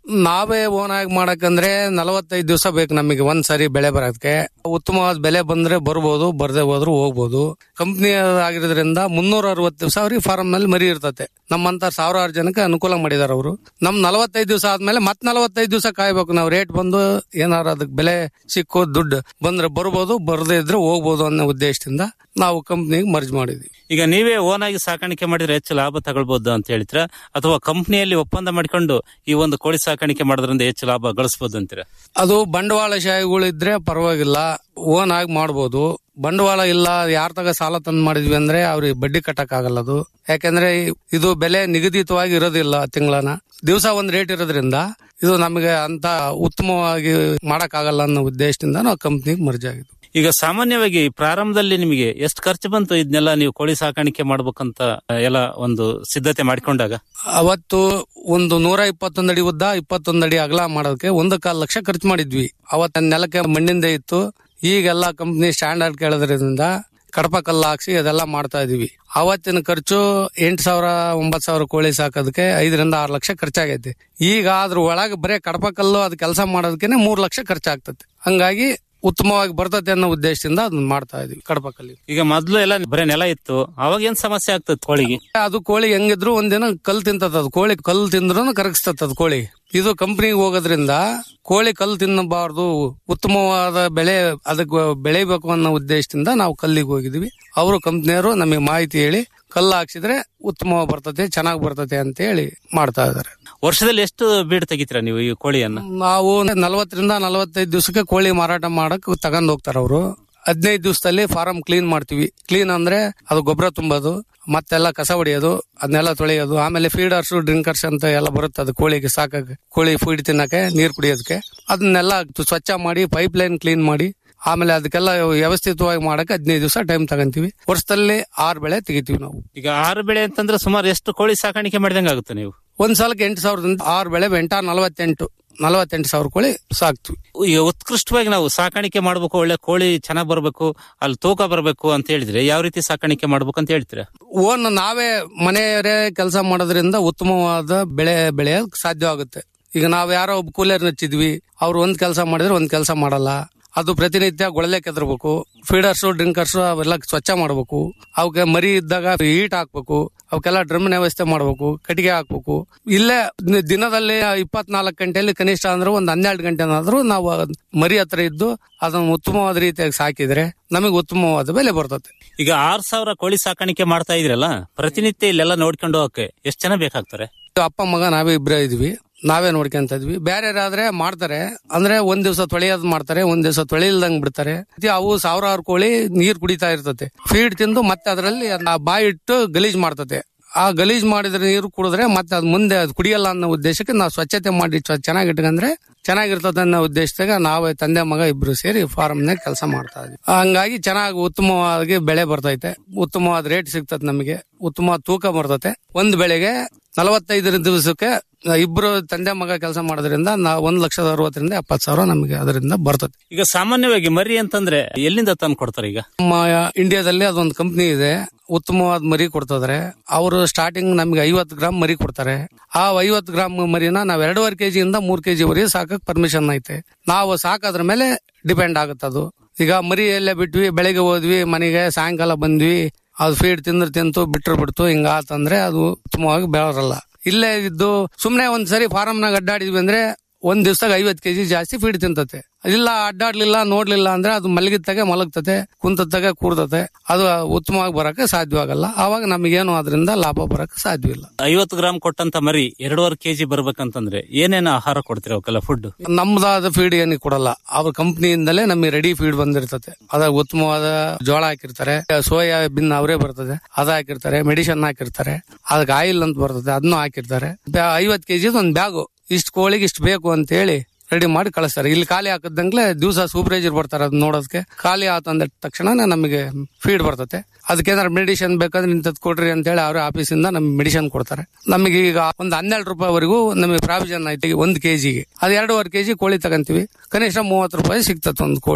ನಾವೇ ಓನ್ ಆಗಿ ಮಾಡಕಂದ್ರೆ ನಲವತ್ತೈದು ದಿವಸ ಬೇಕು ನಮಗೆ ಒಂದ್ ಸರಿ ಬೆಳೆ ಬರೋದಕ್ಕೆ ಉತ್ತಮವಾದ ಬೆಲೆ ಬಂದ್ರೆ ಬರ್ಬೋದು ಬರ್ದೇ ಹೋದ್ರು ಹೋಗ್ಬೋದು ಕಂಪ್ನಿ ಆಗಿರೋದ್ರಿಂದ ಮುನ್ನೂರ ಅರವತ್ತು ದಿವಸ ಅವ್ರಿಗೆ ಫಾರ್ಮ್ ನಲ್ಲಿ ಮರಿ ಇರ್ತತೆ ನಮ್ಮಂತ ಸಾವಿರಾರು ಜನಕ್ಕೆ ಅನುಕೂಲ ಮಾಡಿದಾರೆ ಅವರು ನಮ್ ನಲವತ್ತೈದು ದಿವಸ ಆದ್ಮೇಲೆ ಮತ್ ನಲವತ್ತೈದು ದಿವಸ ಕಾಯ್ಬೇಕು ನಾವು ರೇಟ್ ಬಂದು ಏನಾರ ಅದಕ್ಕೆ ಬೆಲೆ ಸಿಕ್ಕು ದುಡ್ಡು ಬಂದ್ರೆ ಬರ್ಬೋದು ಬರ್ದೇ ಇದ್ರೆ ಹೋಗ್ಬೋದು ಅನ್ನೋ ಉದ್ದೇಶದಿಂದ ನಾವು ಕಂಪ್ನಿಗೆ ಮರ್ಜ್ ಮಾಡಿದ್ವಿ ಈಗ ನೀವೇ ಓನ್ ಆಗಿ ಸಾಕಾಣಿಕೆ ಮಾಡಿದ್ರೆ ಹೆಚ್ಚು ಲಾಭ ತಗೊಳ್ಬಹುದು ಅಂತ ಹೇಳ್ತೀರಾ ಅಥವಾ ಕಂಪನಿಯಲ್ಲಿ ಒಪ್ಪಂದ ಮಾಡಿಕೊಂಡು ಈ ಒಂದು ಕೋಳಿ ಸಾಕಾಣಿಕೆ ಮಾಡೋದ್ರಿಂದ ಹೆಚ್ಚು ಲಾಭ ಗಳಿಸಬಹುದು ಅಂತೀರಾ ಅದು ಬಂಡವಾಳಶಾಹಿಗಳಿದ್ರೆ ಪರವಾಗಿಲ್ಲ ಓನ್ ಆಗಿ ಮಾಡ್ಬೋದು ಬಂಡವಾಳ ಇಲ್ಲ ಯಾರ ತಗ ಸಾಲ ತಂದು ಮಾಡಿದ್ವಿ ಅಂದ್ರೆ ಅವ್ರಿಗೆ ಬಡ್ಡಿ ಕಟ್ಟಕ್ ಆಗಲ್ಲ ಅದು ಯಾಕಂದ್ರೆ ಇದು ಬೆಲೆ ನಿಗದಿತವಾಗಿ ಇರೋದಿಲ್ಲ ತಿಂಗಳನ ದಿವಸ ಒಂದ್ ರೇಟ್ ಇರೋದ್ರಿಂದ ಇದು ನಮಗೆ ಅಂತ ಉತ್ತಮವಾಗಿ ಮಾಡಕ್ ಆಗಲ್ಲ ಅನ್ನೋ ಉದ್ದೇಶದಿಂದ ನಾವು ಕಂಪ್ನಿಗೆ ಮರ್ಜ್ ಆಗಿದ್ವಿ ಈಗ ಸಾಮಾನ್ಯವಾಗಿ ಪ್ರಾರಂಭದಲ್ಲಿ ನಿಮಗೆ ಎಷ್ಟು ಖರ್ಚು ಬಂತು ಇದನ್ನೆಲ್ಲ ನೀವು ಕೋಳಿ ಸಾಕಾಣಿಕೆ ಮಾಡ್ಬೇಕಂತ ಎಲ್ಲ ಒಂದು ಸಿದ್ಧತೆ ಮಾಡಿಕೊಂಡಾಗ ಅವತ್ತು ಒಂದು ನೂರ ಇಪ್ಪತ್ತೊಂದು ಅಡಿ ಉದ್ದ ಇಪ್ಪತ್ತೊಂದು ಅಡಿ ಅಗಲ ಮಾಡೋದಕ್ಕೆ ಒಂದು ಕಾಲ್ ಲಕ್ಷ ಖರ್ಚು ಮಾಡಿದ್ವಿ ಅವತ್ತ ನೆಲಕ್ಕೆ ಮಣ್ಣಿಂದ ಇತ್ತು ಈಗೆಲ್ಲ ಕಂಪ್ನಿ ಸ್ಟ್ಯಾಂಡರ್ಡ್ ಕೇಳೋದ್ರಿಂದ ಕಡಪ ಕಲ್ಲು ಹಾಕ್ಸಿ ಅದೆಲ್ಲ ಮಾಡ್ತಾ ಇದೀವಿ ಅವತ್ತಿನ ಖರ್ಚು ಎಂಟು ಸಾವಿರ ಒಂಬತ್ತು ಸಾವಿರ ಕೋಳಿ ಸಾಕೋದಕ್ಕೆ ಐದರಿಂದ ಆರು ಲಕ್ಷ ಖರ್ಚಾಗೈತಿ ಈಗ ಅದ್ರ ಒಳಗೆ ಬರೀ ಕಡಪ ಕಲ್ಲು ಅದ್ ಕೆಲಸ ಮಾಡೋದಕ್ಕೆ ಮೂರ್ ಲಕ್ಷ ಖರ್ಚಾಗ್ತದೆ ಹಂಗಾಗಿ ಉತ್ತಮವಾಗಿ ಬರ್ತತೆ ಅನ್ನೋ ಉದ್ದೇಶದಿಂದ ಅದನ್ನ ಮಾಡ್ತಾ ಇದೀವಿ ಕಡಪ ಕಲ್ಲಿ ಈಗ ಮೊದ್ಲು ಎಲ್ಲ ಬರೀ ನೆಲ ಇತ್ತು ಅವಾಗ ಏನ್ ಸಮಸ್ಯೆ ಆಗ್ತದೆ ಕೋಳಿಗೆ ಅದು ಕೋಳಿ ಹೆಂಗಿದ್ರು ಒಂದಿನ ಕಲ್ ತಿಂತದ ಅದು ಕೋಳಿ ಕಲ್ ತಿಂದ್ರು ಕರಗಿಸ್ತದ ಅದು ಕೋಳಿ ಇದು ಕಂಪ್ನಿಗೆ ಹೋಗೋದ್ರಿಂದ ಕೋಳಿ ಕಲ್ ತಿನ್ನಬಾರ್ದು ಉತ್ತಮವಾದ ಬೆಳೆ ಅದಕ್ಕೆ ಬೆಳಿಬೇಕು ಅನ್ನೋ ಉದ್ದೇಶದಿಂದ ನಾವು ಕಲ್ಲಿಗೆ ಹೋಗಿದ್ವಿ ಅವರು ಕಂಪ್ನಿಯವರು ನಮಗೆ ಮಾಹಿತಿ ಹೇಳಿ ಕಲ್ಲು ಹಾಕ್ಸಿದ್ರೆ ಉತ್ತಮವಾಗಿ ಬರ್ತತೆ ಚೆನ್ನಾಗಿ ಬರ್ತತೆ ಅಂತ ಹೇಳಿ ಮಾಡ್ತಾ ಇದಾರೆ ವರ್ಷದಲ್ಲಿ ಎಷ್ಟು ಬೀಡ್ ತೆಗಿತೀರಾ ನೀವು ಈ ಕೋಳಿಯನ್ನ ನಾವು ನಲವತ್ತರಿಂದ ನಲವತ್ತೈದು ದಿವಸಕ್ಕೆ ಕೋಳಿ ಮಾರಾಟ ಮಾಡಕ್ ತಗೊಂಡ್ ಹೋಗ್ತಾರ ಅವರು ಹದಿನೈದು ದಿವಸದಲ್ಲಿ ಫಾರಂ ಕ್ಲೀನ್ ಮಾಡ್ತೀವಿ ಕ್ಲೀನ್ ಅಂದ್ರೆ ಅದು ಗೊಬ್ಬರ ತುಂಬೋದು ಮತ್ತೆಲ್ಲ ಕಸ ಹೊಡಿಯೋದು ಅದನ್ನೆಲ್ಲ ತೊಳೆಯೋದು ಆಮೇಲೆ ಫೀಡರ್ಸ್ ಡ್ರಿಂಕರ್ಸ್ ಅಂತ ಎಲ್ಲ ಬರುತ್ತೆ ಅದು ಕೋಳಿಗೆ ಸಾಕಕ್ಕೆ ಕೋಳಿ ಫೀಡ್ ತಿನ್ನಕ್ಕೆ ನೀರ್ ಕುಡಿಯೋದಕ್ಕೆ ಅದನ್ನೆಲ್ಲ ಸ್ವಚ್ಛ ಮಾಡಿ ಪೈಪ್ ಲೈನ್ ಕ್ಲೀನ್ ಮಾಡಿ ಆಮೇಲೆ ಅದಕ್ಕೆಲ್ಲ ವ್ಯವಸ್ಥಿತವಾಗಿ ಮಾಡಕ್ಕೆ ಹದಿನೈದು ದಿವಸ ಟೈಮ್ ತಗೊಂತೀವಿ ವರ್ಷದಲ್ಲಿ ಆರು ಬೆಳೆ ತೆಗಿತೀವಿ ನಾವು ಈಗ ಆರು ಬೆಳೆ ಅಂತಂದ್ರೆ ಸುಮಾರು ಎಷ್ಟು ಕೋಳಿ ಸಾಕಾಣಿಕೆ ಮಾಡಿದಂಗೆ ಆಗುತ್ತೆ ನೀವು ಒಂದ್ ಸಲಕ್ಕೆ ಎಂಟು ಸಾವಿರದಿಂದ ಆರು ಬೆಳೆ ಎಂಟ ನಲವತ್ತೆಂಟು ನಲವತ್ತೆಂಟು ಸಾವಿರ ಕೋಳಿ ಸಾಕ್ತಿವಿ ಈಗ ಉತ್ಕೃಷ್ಟವಾಗಿ ನಾವು ಸಾಕಾಣಿಕೆ ಮಾಡ್ಬೇಕು ಒಳ್ಳೆ ಕೋಳಿ ಚೆನ್ನಾಗ್ ಬರ್ಬೇಕು ಅಲ್ಲಿ ತೂಕ ಬರ್ಬೇಕು ಅಂತ ಹೇಳಿದ್ರೆ ಯಾವ ರೀತಿ ಸಾಕಾಣಿಕೆ ಮಾಡ್ಬೇಕು ಅಂತ ಹೇಳ್ತೀರಾ ಓನ್ ನಾವೇ ಮನೆಯವರೇ ಕೆಲಸ ಮಾಡೋದ್ರಿಂದ ಉತ್ತಮವಾದ ಬೆಳೆ ಬೆಳೆಯಕ್ ಸಾಧ್ಯವಾಗುತ್ತೆ ಈಗ ನಾವ್ ಯಾರೋ ಒಬ್ಬ ಕೂಲಿಯರ್ ಹಚ್ಚಿದ್ವಿ ಅವ್ರು ಒಂದ್ ಕೆಲಸ ಮಾಡಿದ್ರೆ ಒಂದ್ ಕೆಲಸ ಮಾಡಲ್ಲ ಅದು ಪ್ರತಿನಿತ್ಯ ಗೊಳಲೆ ಕೆದರ್ಬೇಕು ಫೀಡರ್ಸ್ ಡ್ರಿಂಕರ್ಸ್ ಅವೆಲ್ಲ ಸ್ವಚ್ಛ ಮಾಡ್ಬೇಕು ಅವಕ್ಕೆ ಮರಿ ಇದ್ದಾಗ ಹೀಟ್ ಹಾಕ್ಬೇಕು ಅವಕ್ಕೆಲ್ಲ ಡ್ರಮ್ ವ್ಯವಸ್ಥೆ ಮಾಡ್ಬೇಕು ಕಟ್ಟಿಗೆ ಹಾಕ್ಬೇಕು ಇಲ್ಲೇ ದಿ- ದಿನದಲ್ಲಿ ಇಪ್ಪತ್ನಾಲ್ಕು ಗಂಟೆಯಲ್ಲಿ ಕನಿಷ್ಠ ಅಂದ್ರೆ ಒಂದ್ ಹನ್ನೆರಡು ಗಂಟೆನಾದ್ರೂ ನಾವು ಅದ್ ಮರಿ ಹತ್ರ ಇದ್ದು ಅದನ್ನ ಉತ್ತಮವಾದ ರೀತಿಯಾಗಿ ಸಾಕಿದ್ರೆ ನಮಗೆ ಉತ್ತಮವಾದ ಬೆಲೆ ಬರ್ತದೆ ಈಗ ಆರ್ ಸಾವಿರ ಕೋಳಿ ಸಾಕಾಣಿಕೆ ಮಾಡ್ತಾ ಇದ್ರಲ್ಲ ಪ್ರತಿನಿತ್ಯ ಇಲ್ಲೆಲ್ಲ ನೋಡ್ಕೊಂಡು ಹೋಗಕ್ಕೆ ಎಷ್ಟು ಜನ ಬೇಕಾಗ್ತಾರೆ ಅಪ್ಪ ಮಗ ನಾವೇ ಇಬ್ಬರೇ ಇದ್ವಿ ನಾವೇ ನೋಡ್ಕೊಂತ ಇದ್ವಿ ಬೇರೆಯವರಾದ್ರೆ ಮಾಡ್ತಾರೆ ಅಂದ್ರೆ ಒಂದ್ ದಿವಸ ತೊಳೆಯೋದ್ ಮಾಡ್ತಾರೆ ಒಂದ್ ದಿವಸ ತೊಳೆಯಿಲ್ದಂಗ್ ಬಿಡ್ತಾರೆ ಮತ್ತೆ ಅವು ಸಾವಿರಾರು ಕೋಳಿ ನೀರ್ ಕುಡಿತಾ ಇರ್ತತೆ ಫೀಡ್ ತಿಂದು ಮತ್ತೆ ಅದರಲ್ಲಿ ಬಾಯಿ ಇಟ್ಟು ಗಲೀಜ್ ಮಾಡ್ತತೆ ಆ ಗಲೀಜ್ ಮಾಡಿದ್ರೆ ನೀರು ಕುಡಿದ್ರೆ ಮತ್ತೆ ಅದ್ ಮುಂದೆ ಅದು ಕುಡಿಯಲ್ಲ ಅನ್ನೋ ಉದ್ದೇಶಕ್ಕೆ ನಾವು ಸ್ವಚ್ಛತೆ ಮಾಡಿ ಚ- ಚೆನ್ನಾಗಿ ಇಟ್ಕೊಂಡ್ರೆ ಚೆನ್ನಾಗಿರ್ತದೆ ಅನ್ನೋ ಉದ್ದೇಶದಾಗ ನಾವೇ ತಂದೆ ಮಗ ಇಬ್ರು ಸೇರಿ ಫಾರ್ಮ್ನಾಗ ಕೆಲಸ ಮಾಡ್ತಾ ಇದ್ವಿ ಹಂಗಾಗಿ ಚೆನ್ನಾಗಿ ಉತ್ತಮವಾಗಿ ಬೆಳೆ ಬರ್ತೈತೆ ಉತ್ತಮವಾದ ರೇಟ್ ಸಿಗ್ತದೆ ನಮಗೆ ಉತ್ತಮವಾದ ತೂಕ ಬರ್ತತೆ ಒಂದ್ ಬೆಳೆಗೆ ನಲವತ್ತೈದು ದಿವಸಕ್ಕೆ ಇಬ್ರು ತಂದೆ ಮಗ ಕೆಲಸ ಮಾಡೋದ್ರಿಂದ ನಾವು ಒಂದ್ ಲಕ್ಷದ ಅರವತ್ತರಿಂದ ಎಪ್ಪತ್ತು ಸಾವಿರ ನಮಗೆ ಅದರಿಂದ ಬರ್ತದೆ ಈಗ ಸಾಮಾನ್ಯವಾಗಿ ಮರಿ ಅಂತಂದ್ರೆ ಎಲ್ಲಿಂದ ತಂದು ಕೊಡ್ತಾರೆ ಈಗ ನಮ್ಮ ಇಂಡಿಯಾದಲ್ಲಿ ಅದೊಂದು ಕಂಪ್ನಿ ಇದೆ ಉತ್ತಮವಾದ ಮರಿ ಕೊಡ್ತಿದ್ರೆ ಅವರು ಸ್ಟಾರ್ಟಿಂಗ್ ನಮ್ಗೆ ಐವತ್ತು ಗ್ರಾಮ್ ಮರಿ ಕೊಡ್ತಾರೆ ಆ ಐವತ್ತು ಗ್ರಾಮ್ ಮರಿನ ನಾವ್ ಎರಡೂವರೆ ಕೆಜಿ ಇಂದ ಮೂರ್ ಕೆಜಿ ವರೆಗೆ ಸಾಕಕ್ ಪರ್ಮಿಷನ್ ಐತೆ ನಾವು ಸಾಕೋದ್ರ ಮೇಲೆ ಡಿಪೆಂಡ್ ಆಗುತ್ತೆ ಅದು ಈಗ ಮರಿ ಎಲ್ಲೇ ಬಿಟ್ವಿ ಬೆಳಗ್ಗೆ ಹೋದ್ವಿ ಮನೆಗೆ ಸಾಯಂಕಾಲ ಬಂದ್ವಿ ಅದು ಫೀಡ್ ತಿಂದ್ರೆ ತಿಂತು ಬಿಟ್ರು ಬಿಡ್ತು ಹಿಂಗ ಆತಂದ್ರೆ ಅದು ಉತ್ತಮವಾಗಿ ಬೆಳರಲ್ಲ ಇಲ್ಲೇ ಇದ್ದು ಸುಮ್ನೆ ಒಂದ್ ಸರಿ ಫಾರಮ್ನಾಗ ಅಡ್ಡಾಡಿದ್ವಿ ಅಂದ್ರೆ ಒಂದ್ ದಿವ್ಸದಾಗ ಐವತ್ ಕೆಜಿ ಜಾಸ್ತಿ ಫೀಡ್ ತಿಂತತೆ ಇಲ್ಲ ಅಡ್ಡಾಡ್ಲಿಲ್ಲ ನೋಡ್ಲಿಲ್ಲ ಅಂದ್ರೆ ಅದು ಮಲಗಿತ್ತಾಗೆ ಮಲಗ್ತತೆ ಕುಂತತ್ತಾಗೆ ಕೂರ್ತತೆ ಅದು ಉತ್ತಮವಾಗಿ ಬರಕ್ಕೆ ಸಾಧ್ಯವಾಗಲ್ಲ ಆವಾಗ ನಮಗೇನು ಅದರಿಂದ ಲಾಭ ಬರಕ್ಕೆ ಸಾಧ್ಯವಿಲ್ಲ ಐವತ್ತು ಗ್ರಾಮ್ ಕೊಟ್ಟಂತ ಮರಿ ಎರಡೂವರೆ ಕೆಜಿ ಬರ್ಬೇಕಂತಂದ್ರೆ ಏನೇನು ಆಹಾರ ಕೊಡ್ತೀರಾ ಅವಕ್ಕೆಲ್ಲ ಫುಡ್ ನಮ್ದಾದ ಫೀಡ್ ಏನಿಗೆ ಕೊಡಲ್ಲ ಅವ್ರ ಕಂಪ್ನಿಯಿಂದಲೇ ನಮಗೆ ರೆಡಿ ಫೀಡ್ ಬಂದಿರ್ತದೆ ಅದಾಗ ಉತ್ತಮವಾದ ಜೋಳ ಹಾಕಿರ್ತಾರೆ ಸೋಯಾ ಬಿನ್ ಅವರೇ ಬರ್ತದೆ ಅದ ಹಾಕಿರ್ತಾರೆ ಮೆಡಿಸಿನ್ ಹಾಕಿರ್ತಾರೆ ಅದಕ್ಕೆ ಆಯಿಲ್ ಅಂತ ಬರ್ತದೆ ಅದನ್ನು ಹಾಕಿರ್ತಾರೆ ಬ್ಯಾ- ಐವತ್ ಕೆಜಿ ಒಂದ್ ಬ್ಯಾಗು ಇಷ್ಟು ಕೋಳಿಗೆ ಇಷ್ಟು ಬೇಕು ಅಂತ ಹೇಳಿ ರೆಡಿ ಮಾಡಿ ಕಳಿಸ್ತಾರೆ ಇಲ್ಲಿ ಖಾಲಿ ಹಾಕದಂಗ್ಲೆ ದಿವಸ ಸೂಪರ್ವೈಸರ್ ಬರ್ತಾರೆ ಅದ್ ನೋಡೋದಕ್ಕೆ ಖಾಲಿ ಆತಂದ ತಕ್ಷಣ ನಮಗೆ ಫೀಡ್ ಬರ್ತತೆ ಅದಕ್ಕೆ ಏನಾದ್ರು ಮೆಡಿಸಿನ್ ಬೇಕಂದ್ರೆ ಇಂಥದ್ದು ಕೊಡ್ರಿ ಅಂತ ಹೇಳಿ ಅವ್ರ ಆಫೀಸಿಂದ ನಮ್ಗೆ ಮೆಡಿಸಿನ್ ಕೊಡ್ತಾರೆ ನಮಗೆ ಈಗ ಒಂದ್ ಹನ್ನೆರಡು ರೂಪಾಯಿವರೆಗೂ ನಮಗೆ ಪ್ರಾವಿಷನ್ ಐತಿ ಒಂದ್ ಕೆಜಿಗೆ ಅದು ಎರಡೂವರೆ ಕೆಜಿ ಕೋಳಿ ತಗಂತೀವಿ ಕನಿಷ್ಠ ಮೂವತ್ತು ರೂಪಾಯಿ ಸಿಗ್ತದೆ ಒಂದು ಕೋಳಿಗೆ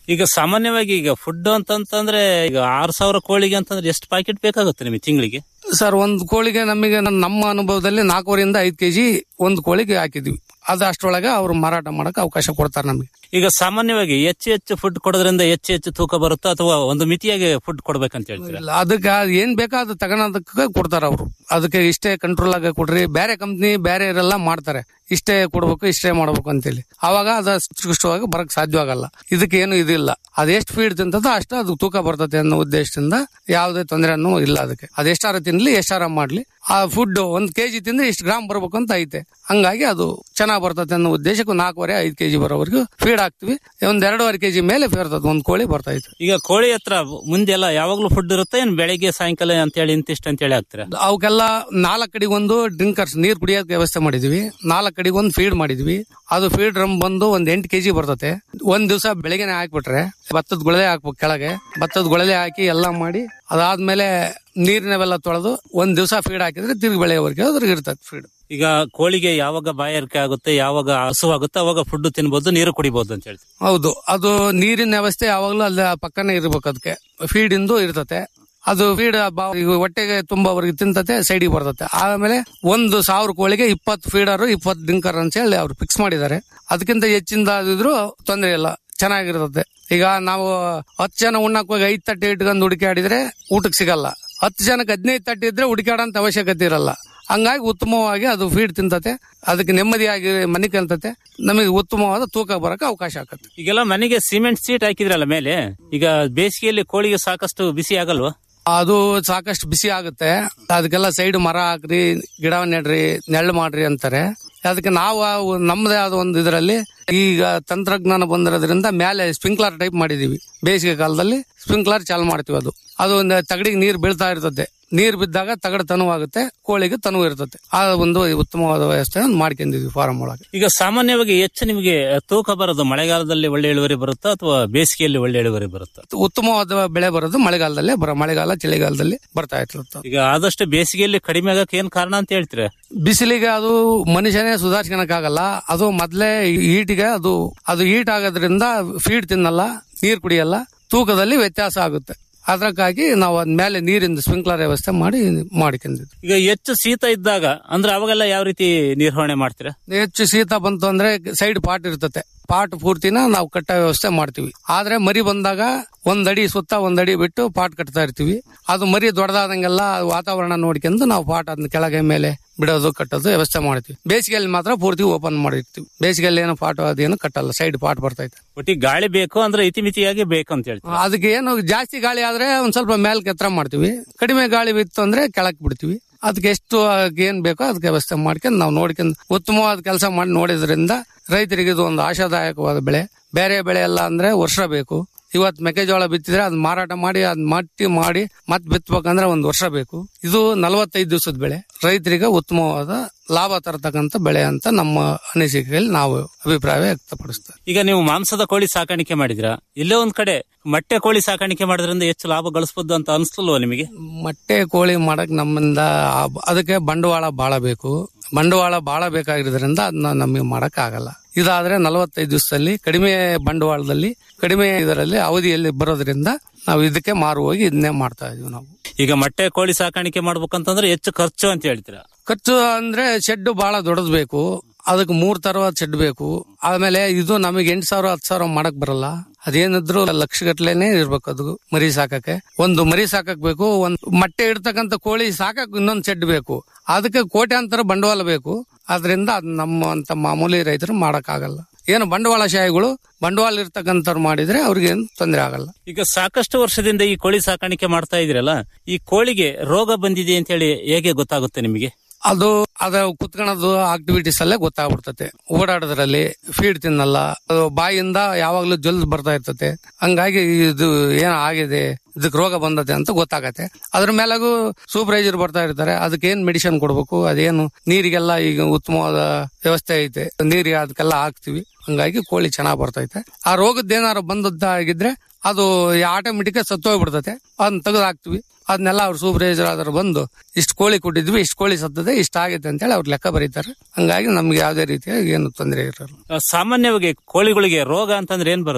ಈಗ ಸಾಮಾನ್ಯವಾಗಿ ಈಗ ಫುಡ್ ಅಂತಂತಂದ್ರೆ ಈಗ ಆರ್ ಸಾವಿರ ಕೋಳಿಗೆ ಅಂತಂದ್ರೆ ಎಷ್ಟು ಪ್ಯಾಕೆಟ್ ಬೇಕಾಗುತ್ತೆ ನಿಮಗೆ ತಿಂಗಳಿಗೆ ಸರ್ ಒಂದು ಕೋಳಿಗೆ ನಮಗೆ ನನ್- ನಮ್ಮ ಅನುಭವದಲ್ಲಿ ನಾಲ್ಕೂವರೆಯಿಂದ ಐದು ಕೆಜಿ ಒಂದು ಕೋಳಿಗೆ ಹಾಕಿದ್ವಿ ಅದು ಅಷ್ಟರೊಳಗೆ ಅವ್ರು ಮಾರಾಟ ಮಾಡಕ್ಕೆ ಅವಕಾಶ ಕೊಡ್ತಾರೆ ನಮಗೆ ಈಗ ಸಾಮಾನ್ಯವಾಗಿ ಹೆಚ್ಚು ಹೆಚ್ಚು ಫುಡ್ ಕೊಡೋದ್ರಿಂದ ಹೆಚ್ಚು ಹೆಚ್ಚು ತೂಕ ಬರುತ್ತಾ ಅಥವಾ ಒಂದು ಮಿತಿಯಾಗಿ ಫುಡ್ ಕೊಡ್ಬೇಕಂತ ಹೇಳ್ತೀರಾ ಇಲ್ಲ ಅದಕ್ಕೆ ಏನ್ ಬೇಕೋ ಅದು ತಗೊಳೋದಕ್ಕೆ ಕೊಡ್ತಾರ ಅವರು ಅದಕ್ಕೆ ಇಷ್ಟೇ ಕಂಟ್ರೋಲ್ ಆಗ ಕೊಡ್ರಿ ಬೇರೆ ಕಂಪ್ನಿ ಬೇರೆ ಇವರೆಲ್ಲ ಮಾಡ್ತಾರೆ ಇಷ್ಟೇ ಕೊಡ್ಬೇಕು ಇಷ್ಟೇ ಮಾಡ್ಬೇಕು ಅಂತೇಳಿ ಅವಾಗ ಅದು ಅಷ್ಟು ಬರಕ್ ಸಾಧ್ಯವಾಗಲ್ಲ ಇದಕ್ಕೆ ಏನು ಇದಿಲ್ಲ ಅದೆಷ್ಟು ಫೀಡ್ ತಿಂತದೋ ಅಷ್ಟು ಅದು ತೂಕ ಬರ್ತದೆ ಅನ್ನೋ ಉದ್ದೇಶದಿಂದ ಯಾವುದೇ ತೊಂದರೆನೂ ಇಲ್ಲ ಅದಕ್ಕೆ ಅದೆಷ್ಟಾರ ತಿನ್ಲಿ ಎಷ್ಟಾರ ಮಾಡ್ಲಿ ಆ ಫುಡ್ ಒಂದ್ ಕೆಜಿ ತಿಂದ್ರೆ ಇಷ್ಟು ಗ್ರಾಮ್ ಬರ್ಬೇಕು ಅಂತ ಐತೆ ಹಂಗಾಗಿ ಅದು ಚೆನ್ನಾಗ್ ಬರ್ತದೆ ಅನ್ನೋ ಉದ್ದೇಶಕ್ಕೂ ನಾಲ್ಕೂವರೆ ಐದು ಕೆಜಿ ಬರೋವರೆಗೂ ಫೀಡ್ ಹಾಕ್ತಿವಿ ಒಂದ್ ಎರಡೂವರೆ ಕೆಜಿ ಮೇಲೆ ಫೇರ್ತದೆ ಒಂದ್ ಕೋಳಿ ಬರ್ತಾ ಇತ್ತು ಈಗ ಕೋಳಿ ಹತ್ರ ಮುಂದೆ ಎಲ್ಲ ಯಾವಾಗ್ಲೂ ಫುಡ್ ಇರುತ್ತೆ ಏನ್ ಬೆಳಿಗ್ಗೆ ಸಾಯಂಕಾಲ ಅಂತ ಹೇಳಿ ಇಂತಿಷ್ಟು ಅಂತ ಹೇಳಿ ಹಾಕ್ತೀರಾ ಅವಕ್ಕೆಲ್ಲ ನಾಲ್ಕು ಕಡೆಗೆ ಒಂದು ಡ್ರಿಂಕರ್ಸ್ ನೀರ್ ಕುಡಿಯೋಕೆ ವ್ಯವಸ್ಥೆ ಮಾಡಿದ್ವಿ ನಾಲ್ಕು ಕಡೆಗೆ ಒಂದು ಫೀಡ್ ಮಾಡಿದ್ವಿ ಅದು ಫೀಡ್ ಡ್ರಮ್ ಬಂದು ಒಂದ್ ಎಂಟು ಕೆಜಿ ಬರ್ತತೆ ಒಂದ್ ದಿವಸ ಬೆಳಗ್ಗೆನೆ ಹಾಕ್ಬಿಟ್ರೆ ಭತ್ತದ ಗೊಳಲೆ ಹಾಕ್ಬೇಕು ಕೆಳಗೆ ಭತ್ತದ ಗೊಳಲೆ ಹಾಕಿ ಎಲ್ಲ ಮಾಡಿ ಅದಾದ್ಮೇಲೆ ನೀರಿನವೆಲ್ಲ ತೊಳೆದು ಒಂದ್ ದಿವಸ ಫೀಡ್ ಹಾಕಿದ್ರೆ ತಿರುಗಿ ಬೆಳೆಯವರೆಗೆ ಅದ್ರಿಗೆ ಇರ್ತದೆ ಫೀಡ್ ಈಗ ಕೋಳಿಗೆ ಯಾವಾಗ ಬಾಯಾರಿಕೆ ಆಗುತ್ತೆ ಯಾವಾಗ ಹಸುವಾಗುತ್ತೆ ಅವಾಗ ಫುಡ್ ತಿನ್ಬೋದು ನೀರು ಕುಡಿಬಹುದು ಅಂತ ಹೇಳ್ತೀವಿ ಹೌದು ಅದು ನೀರಿನ ವ್ಯವಸ್ಥೆ ಯಾವಾಗ್ಲೂ ಅಲ್ಲಿ ಪಕ್ಕನೆ ಇರ್ಬೇಕು ಅದಕ್ಕೆ ಫೀಡ್ ಇಂದು ಇರ್ತತೆ ಅದು ಫೀಡ್ ಹೊಟ್ಟೆಗೆ ತುಂಬಾವರೆಗೆ ತಿಂತತೆ ಸೈಡಿಗೆ ಬರ್ತತೆ ಆಮೇಲೆ ಒಂದು ಸಾವಿರ ಕೋಳಿಗೆ ಇಪ್ಪತ್ತು ಫೀಡರ್ ಇಪ್ಪತ್ತು ಡಿಂಕರ್ ಅಂತ ಹೇಳಿ ಅವ್ರು ಫಿಕ್ಸ್ ಮಾಡಿದ್ದಾರೆ ಅದಕ್ಕಿಂತ ಹೆಚ್ಚಿಂದ ಇದ್ರು ತೊಂದರೆ ಇಲ್ಲ ಚೆನ್ನಾಗಿರ್ತದೆ ಈಗ ನಾವು ಹತ್ತು ಜನ ಉಣ್ಣಕ್ ಹೋಗಿ ಐದ್ ತಟ್ಟೆ ಇಟ್ಕೊಂಡು ಹುಡುಕಾಡಿದ್ರೆ ಊಟಕ್ಕೆ ಸಿಗಲ್ಲ ಹತ್ತು ಜನಕ್ಕೆ ಹದಿನೈದು ತಟ್ಟೆ ಇದ್ರೆ ಹುಡುಕಾಡೋಂತ ಅವಶ್ಯಕತೆ ಇರಲ್ಲ ಹಂಗಾಗಿ ಉತ್ತಮವಾಗಿ ಅದು ಫೀಡ್ ತಿಂತತೆ ಅದಕ್ಕೆ ನೆಮ್ಮದಿಯಾಗಿ ಮನೆ ಕಲ್ತತೆ ನಮಗೆ ಉತ್ತಮವಾದ ತೂಕ ಬರಕ್ಕೆ ಅವಕಾಶ ಆಗತ್ತೆ ಈಗೆಲ್ಲ ಮನೆಗೆ ಸಿಮೆಂಟ್ ಸೀಟ್ ಹಾಕಿದ್ರಲ್ಲ ಮೇಲೆ ಈಗ ಬೇಸಿಗೆಯಲ್ಲಿ ಕೋಳಿಗೆ ಸಾಕಷ್ಟು ಬಿಸಿ ಆಗಲ್ವಾ ಅದು ಸಾಕಷ್ಟು ಬಿಸಿ ಆಗುತ್ತೆ ಅದಕ್ಕೆಲ್ಲ ಸೈಡ್ ಮರ ಹಾಕ್ರಿ ಗಿಡ ನೆಡ್ರಿ ನೆರಳು ಮಾಡ್ರಿ ಅಂತಾರೆ ಅದಕ್ಕೆ ನಾವು ಆ ಒಂದ್- ನಮ್ಮದೇ ಆದ ಒಂದು ಇದರಲ್ಲಿ ಈಗ ತಂತ್ರಜ್ಞಾನ ಬಂದಿರೋದ್ರಿಂದ ಮೇಲೆ ಸ್ಪ್ರಿಂಕ್ಲರ್ ಟೈಪ್ ಮಾಡಿದೀವಿ ಬೇಸಿಗೆ ಕಾಲದಲ್ಲಿ ಸ್ಪ್ರಿಂಕ್ಲರ್ ಚಾಲು ಮಾಡ್ತೀವಿ ಅದು ಅದು ಒಂದು ತಗಡಿಗೆ ನೀರು ಬೀಳ್ತಾ ಇರ್ತದೆ ನೀರು ಬಿದ್ದಾಗ ತಗಡು ತನುವಾಗುತ್ತೆ ಕೋಳಿಗೆ ತನುವು ಇರ್ತದೆ ಆ ಒಂದು ಉತ್ತಮವಾದ ವ್ಯವಸ್ಥೆ ಮಾಡ್ಕೊಂಡಿದ್ವಿ ಫಾರಂ ಒಳಗೆ ಈಗ ಸಾಮಾನ್ಯವಾಗಿ ಹೆಚ್ಚು ನಿಮಗೆ ತೂಕ ಬರೋದು ಮಳೆಗಾಲದಲ್ಲಿ ಒಳ್ಳೆ ಇಳುವರಿ ಬರುತ್ತಾ ಅಥವಾ ಬೇಸಿಗೆಯಲ್ಲಿ ಒಳ್ಳೆ ಇಳುವರಿ ಬರುತ್ತಾ ಉತ್ತಮವಾದ ಬೆಳೆ ಬರೋದು ಮಳೆಗಾಲದಲ್ಲೇ ಬರ ಮಳೆಗಾಲ ಚಳಿಗಾಲದಲ್ಲಿ ಬರ್ತಾ ಇರ್ತದೆ ಈಗ ಆದಷ್ಟು ಬೇಸಿಗೆಯಲ್ಲಿ ಕಡಿಮೆ ಆಗಕ್ಕೆ ಏನ್ ಕಾರಣ ಅಂತ ಹೇಳ್ತೀರಾ ಬಿಸಿಲಿಗೆ ಅದು ಮನುಷ್ಯನೇ ಸುಧಾರಿಸ್ಕೊಳಕ್ಕಾಗಲ್ಲ ಅದು ಮೊದ್ಲೇ ಈಟಿಗೆ ಅದು ಅದು ಈಟ್ ಆಗೋದ್ರಿಂದ ಫೀಡ್ ತಿನ್ನಲ್ಲ ನೀರ್ ಕುಡಿಯಲ್ಲ ತೂಕದಲ್ಲಿ ವ್ಯತ್ಯಾಸ ಆಗುತ್ತೆ ಅದಕ್ಕಾಗಿ ನಾವು ಅದ್ಮೇಲೆ ನೀರಿಂದ ಸ್ಪ್ರಿಂಕ್ಲರ್ ವ್ಯವಸ್ಥೆ ಮಾಡಿ ಮಾಡ್ಕೊಂಡಿದ್ವಿ ಈಗ ಹೆಚ್ಚು ಶೀತ ಇದ್ದಾಗ ಅಂದ್ರೆ ಅವಾಗೆಲ್ಲ ಯಾವ ರೀತಿ ನಿರ್ವಹಣೆ ಮಾಡ್ತೀರಾ ಹೆಚ್ಚು ಶೀತ ಬಂತು ಅಂದ್ರೆ ಸೈಡ್ ಪಾಟ್ ಇರ್ತತೆ ಪಾಟ್ ಪೂರ್ತಿನ ನಾವು ಕಟ್ಟ ವ್ಯವಸ್ಥೆ ಮಾಡ್ತೀವಿ ಆದ್ರೆ ಮರಿ ಬಂದಾಗ ಒಂದಡಿ ಸುತ್ತ ಒಂದಡಿ ಬಿಟ್ಟು ಪಾಟ್ ಕಟ್ತಾ ಇರ್ತೀವಿ ಅದು ಮರಿ ದೊಡ್ಡದಾದಂಗೆಲ್ಲ ವಾತಾವರಣ ನೋಡ್ಕೊಂಡು ನಾವು ಪಾಟ್ ಅದನ್ನ ಕೆಳಗೆ ಮೇಲೆ ಬಿಡೋದು ಕಟ್ಟೋದು ವ್ಯವಸ್ಥೆ ಮಾಡ್ತೀವಿ ಬೇಸಿಗೆಯಲ್ಲಿ ಮಾತ್ರ ಪೂರ್ತಿ ಓಪನ್ ಮಾಡಿರ್ತೀವಿ ಬೇಸಿಗೆಯಲ್ಲಿ ಏನು ಪಾಟ್ ಅದೇನು ಕಟ್ಟಲ್ಲ ಸೈಡ್ ಪಾಟ್ ಬರ್ತೈತೆ ಒಟ್ಟಿಗೆ ಗಾಳಿ ಬೇಕು ಅಂದ್ರೆ ಇತಿಮಿತಿಯಾಗಿ ಬೇಕು ಅಂತ ಹೇಳ್ತೀವಿ ಅದಕ್ಕೆ ಏನು ಜಾಸ್ತಿ ಗಾಳಿ ಆದ್ರೆ ಒಂದ್ ಸ್ವಲ್ಪ ಮೇಲ್ಕೆ ಎತ್ತರ ಮಾಡ್ತೀವಿ ಕಡಿಮೆ ಗಾಳಿ ಬಿತ್ತು ಅಂದ್ರೆ ಕೆಳಕ್ ಬಿಡ್ತೀವಿ ಅದಕ್ಕೆ ಎಷ್ಟು ಅದಕ್ಕೆ ಏನ್ ಬೇಕೋ ಅದಕ್ಕೆ ವ್ಯವಸ್ಥೆ ಮಾಡ್ಕೊಂಡು ನಾವು ನೋಡ್ಕೊಂಡು ಉತ್ತಮವಾದ ಕೆಲಸ ಮಾಡಿ ನೋಡಿದ್ರಿಂದ ರೈತರಿಗೆ ಇದು ಒಂದು ಆಶಾದಾಯಕವಾದ ಬೆಳೆ ಬೇರೆ ಬೆಳೆ ಎಲ್ಲ ಅಂದ್ರೆ ವರ್ಷ ಬೇಕು ಇವತ್ತು ಮೆಕ್ಕೆಜೋಳ ಬಿತ್ತಿದ್ರೆ ಅದ್ ಮಾರಾಟ ಮಾಡಿ ಅದ್ ಮಟ್ಟಿ ಮಾಡಿ ಮತ್ ಬಿತ್ತಬೇಕಂದ್ರೆ ಒಂದ್ ವರ್ಷ ಬೇಕು ಇದು ನಲವತ್ತೈದು ದಿವಸದ ಬೆಳೆ ರೈತರಿಗೆ ಉತ್ತಮವಾದ ಲಾಭ ತರತಕ್ಕಂತ ಬೆಳೆ ಅಂತ ನಮ್ಮ ಅನಿಸಿಕೆಯಲ್ಲಿ ನಾವು ಅಭಿಪ್ರಾಯ ವ್ಯಕ್ತಪಡಿಸ್ತೇವೆ ಈಗ ನೀವು ಮಾಂಸದ ಕೋಳಿ ಸಾಕಾಣಿಕೆ ಮಾಡಿದ್ರಾ ಇಲ್ಲೇ ಒಂದ್ ಕಡೆ ಮೊಟ್ಟೆ ಕೋಳಿ ಸಾಕಾಣಿಕೆ ಮಾಡೋದ್ರಿಂದ ಹೆಚ್ಚು ಲಾಭ ಗಳಿಸಬಹುದು ಅಂತ ಅನ್ಸ್ಲಲ್ವಾ ನಿಮಗೆ ಮೊಟ್ಟೆ ಕೋಳಿ ಮಾಡಕ್ ನಮ್ಮಿಂದ ಆ- ಅದಕ್ಕೆ ಬಂಡವಾಳ ಬಾಳ ಬೇಕು ಬಂಡವಾಳ ಬಾಳ ಬೇಕಾಗಿರೋದ್ರಿಂದ ಅದನ್ನ ನಮಗೆ ಮಾಡಕ್ ಆಗಲ್ಲ ಇದಾದ್ರೆ ನಲವತ್ತೈದು ದಿವಸದಲ್ಲಿ ಕಡಿಮೆ ಬಂಡವಾಳದಲ್ಲಿ ಕಡಿಮೆ ಇದರಲ್ಲಿ ಅವಧಿಯಲ್ಲಿ ಬರೋದ್ರಿಂದ ನಾವು ಇದಕ್ಕೆ ಮಾರು ಹೋಗಿ ಇದನ್ನೇ ಮಾಡ್ತಾ ಇದೀವಿ ನಾವು ಈಗ ಮೊಟ್ಟೆ ಕೋಳಿ ಸಾಕಾಣಿಕೆ ಮಾಡ್ಬೇಕಂತಂದ್ರೆ ಹೆಚ್ಚು ಖರ್ಚು ಅಂತ ಹೇಳ್ತೀರಾ ಖರ್ಚು ಅಂದ್ರೆ ಶೆಡ್ ಬಹಳ ದೊಡ್ಡದು ಬೇಕು ಅದಕ್ಕೆ ಮೂರ್ ತರವಾದ ಶೆಡ್ ಬೇಕು ಆಮೇಲೆ ಇದು ನಮಗೆ ಎಂಟು ಸಾವಿರ ಹತ್ತು ಸಾವಿರ ಮಾಡಕ್ ಬರಲ್ಲ ಅದೇನಿದ್ರು ಲಕ್ಷ ಗಟ್ಲೆನೆ ಇರ್ಬೇಕು ಅದು ಮರಿ ಸಾಕಕ್ಕೆ ಒಂದು ಮರಿ ಸಾಕಕ್ ಬೇಕು ಒಂದ್ ಮೊಟ್ಟೆ ಇಡ್ತಕ್ಕಂತ ಕೋಳಿ ಸಾಕಕ್ ಇನ್ನೊಂದ್ ಶೆಡ್ ಬೇಕು ಅದಕ್ಕೆ ಕೋಟ್ಯಾಂತರ ಬಂಡವಾಳ ಬೇಕು ಆದ್ರಿಂದ ಅದ್ ನಮ್ಮಂತ ಮಾಮೂಲಿ ರೈತರು ಮಾಡಕ್ ಆಗಲ್ಲ ಏನು ಬಂಡವಾಳಶಾಹಿಗಳು ಬಂಡವಾಳ ಇರ್ತಕ್ಕಂಥವ್ರು ಮಾಡಿದ್ರೆ ಅವ್ರಿಗೆ ಏನು ತೊಂದರೆ ಆಗಲ್ಲ ಈಗ ಸಾಕಷ್ಟು ವರ್ಷದಿಂದ ಈ ಕೋಳಿ ಸಾಕಾಣಿಕೆ ಮಾಡ್ತಾ ಇದ್ರಲ್ಲ ಈ ಕೋಳಿಗೆ ರೋಗ ಬಂದಿದೆ ಅಂತ ಹೇಳಿ ಹೇಗೆ ಗೊತ್ತಾಗುತ್ತೆ ನಿಮಗೆ ಅದು ಅದ ಕುತ್ಕೊಳ್ಳೋದು ಆಕ್ಟಿವಿಟೀಸ್ ಅಲ್ಲೇ ಗೊತ್ತಾಗ್ಬಿಡ್ತತೆ ಓಡಾಡೋದ್ರಲ್ಲಿ ಫೀಡ್ ತಿನ್ನಲ್ಲ ಅದು ಬಾಯಿಂದ ಯಾವಾಗ್ಲೂ ಜಲ್ದ್ ಬರ್ತಾ ಇರ್ತತೆ ಹಂಗಾಗಿ ಇದು ಏನ್ ಆಗಿದೆ ಇದಕ್ ರೋಗ ಬಂದತೆ ಅಂತ ಗೊತ್ತಾಗತ್ತೆ ಅದ್ರ ಮೇಲಾಗೂ ಸೂಪರ್ವೈಸರ್ ಬರ್ತಾ ಇರ್ತಾರೆ ಅದಕ್ಕೆ ಏನ್ ಮೆಡಿಸಿನ್ ಕೊಡ್ಬೇಕು ಅದೇನು ನೀರಿಗೆಲ್ಲ ಈಗ ಉತ್ತಮವಾದ ವ್ಯವಸ್ಥೆ ಐತೆ ನೀರಿಗೆ ಅದಕ್ಕೆಲ್ಲ ಹಾಕ್ತಿವಿ ಹಂಗಾಗಿ ಕೋಳಿ ಚೆನ್ನಾಗ್ ಬರ್ತೈತೆ ಆ ರೋಗದ ಏನಾರು ಬಂದದ್ದಾಗಿದ್ರೆ ಅದು ಆಟೋಮೆಟಿಕ್ ಸತ್ತೋಗ್ಬಿಡ್ತತೆ ಅದನ್ನ ತೆಗೆದು ಹಾಕ್ತಿವಿ ಅದನ್ನೆಲ್ಲ ಅವ್ರು ಸೂಪರ್ವೈಸರ್ ಆದ್ರೆ ಬಂದು ಇಷ್ಟು ಕೋಳಿ ಕೊಟ್ಟಿದ್ವಿ ಇಷ್ಟು ಕೋಳಿ ಸತ್ತದೆ ಇಷ್ಟ ಆಗೈತೆ ಅಂತೇಳಿ ಅವ್ರು ಲೆಕ್ಕ ಬರೀತಾರೆ ಹಂಗಾಗಿ ನಮ್ಗೆ ಯಾವುದೇ ರೀತಿಯ ಏನು ತೊಂದರೆ ಇರಲ್ಲ ಆ, ಸಾಮಾನ್ಯವಾಗಿ ಕೋಳಿಗಳಿಗೆ ರೋಗ ಅಂತಂದ್ರೆ ಏನ್ ಬರುತ್ತೆ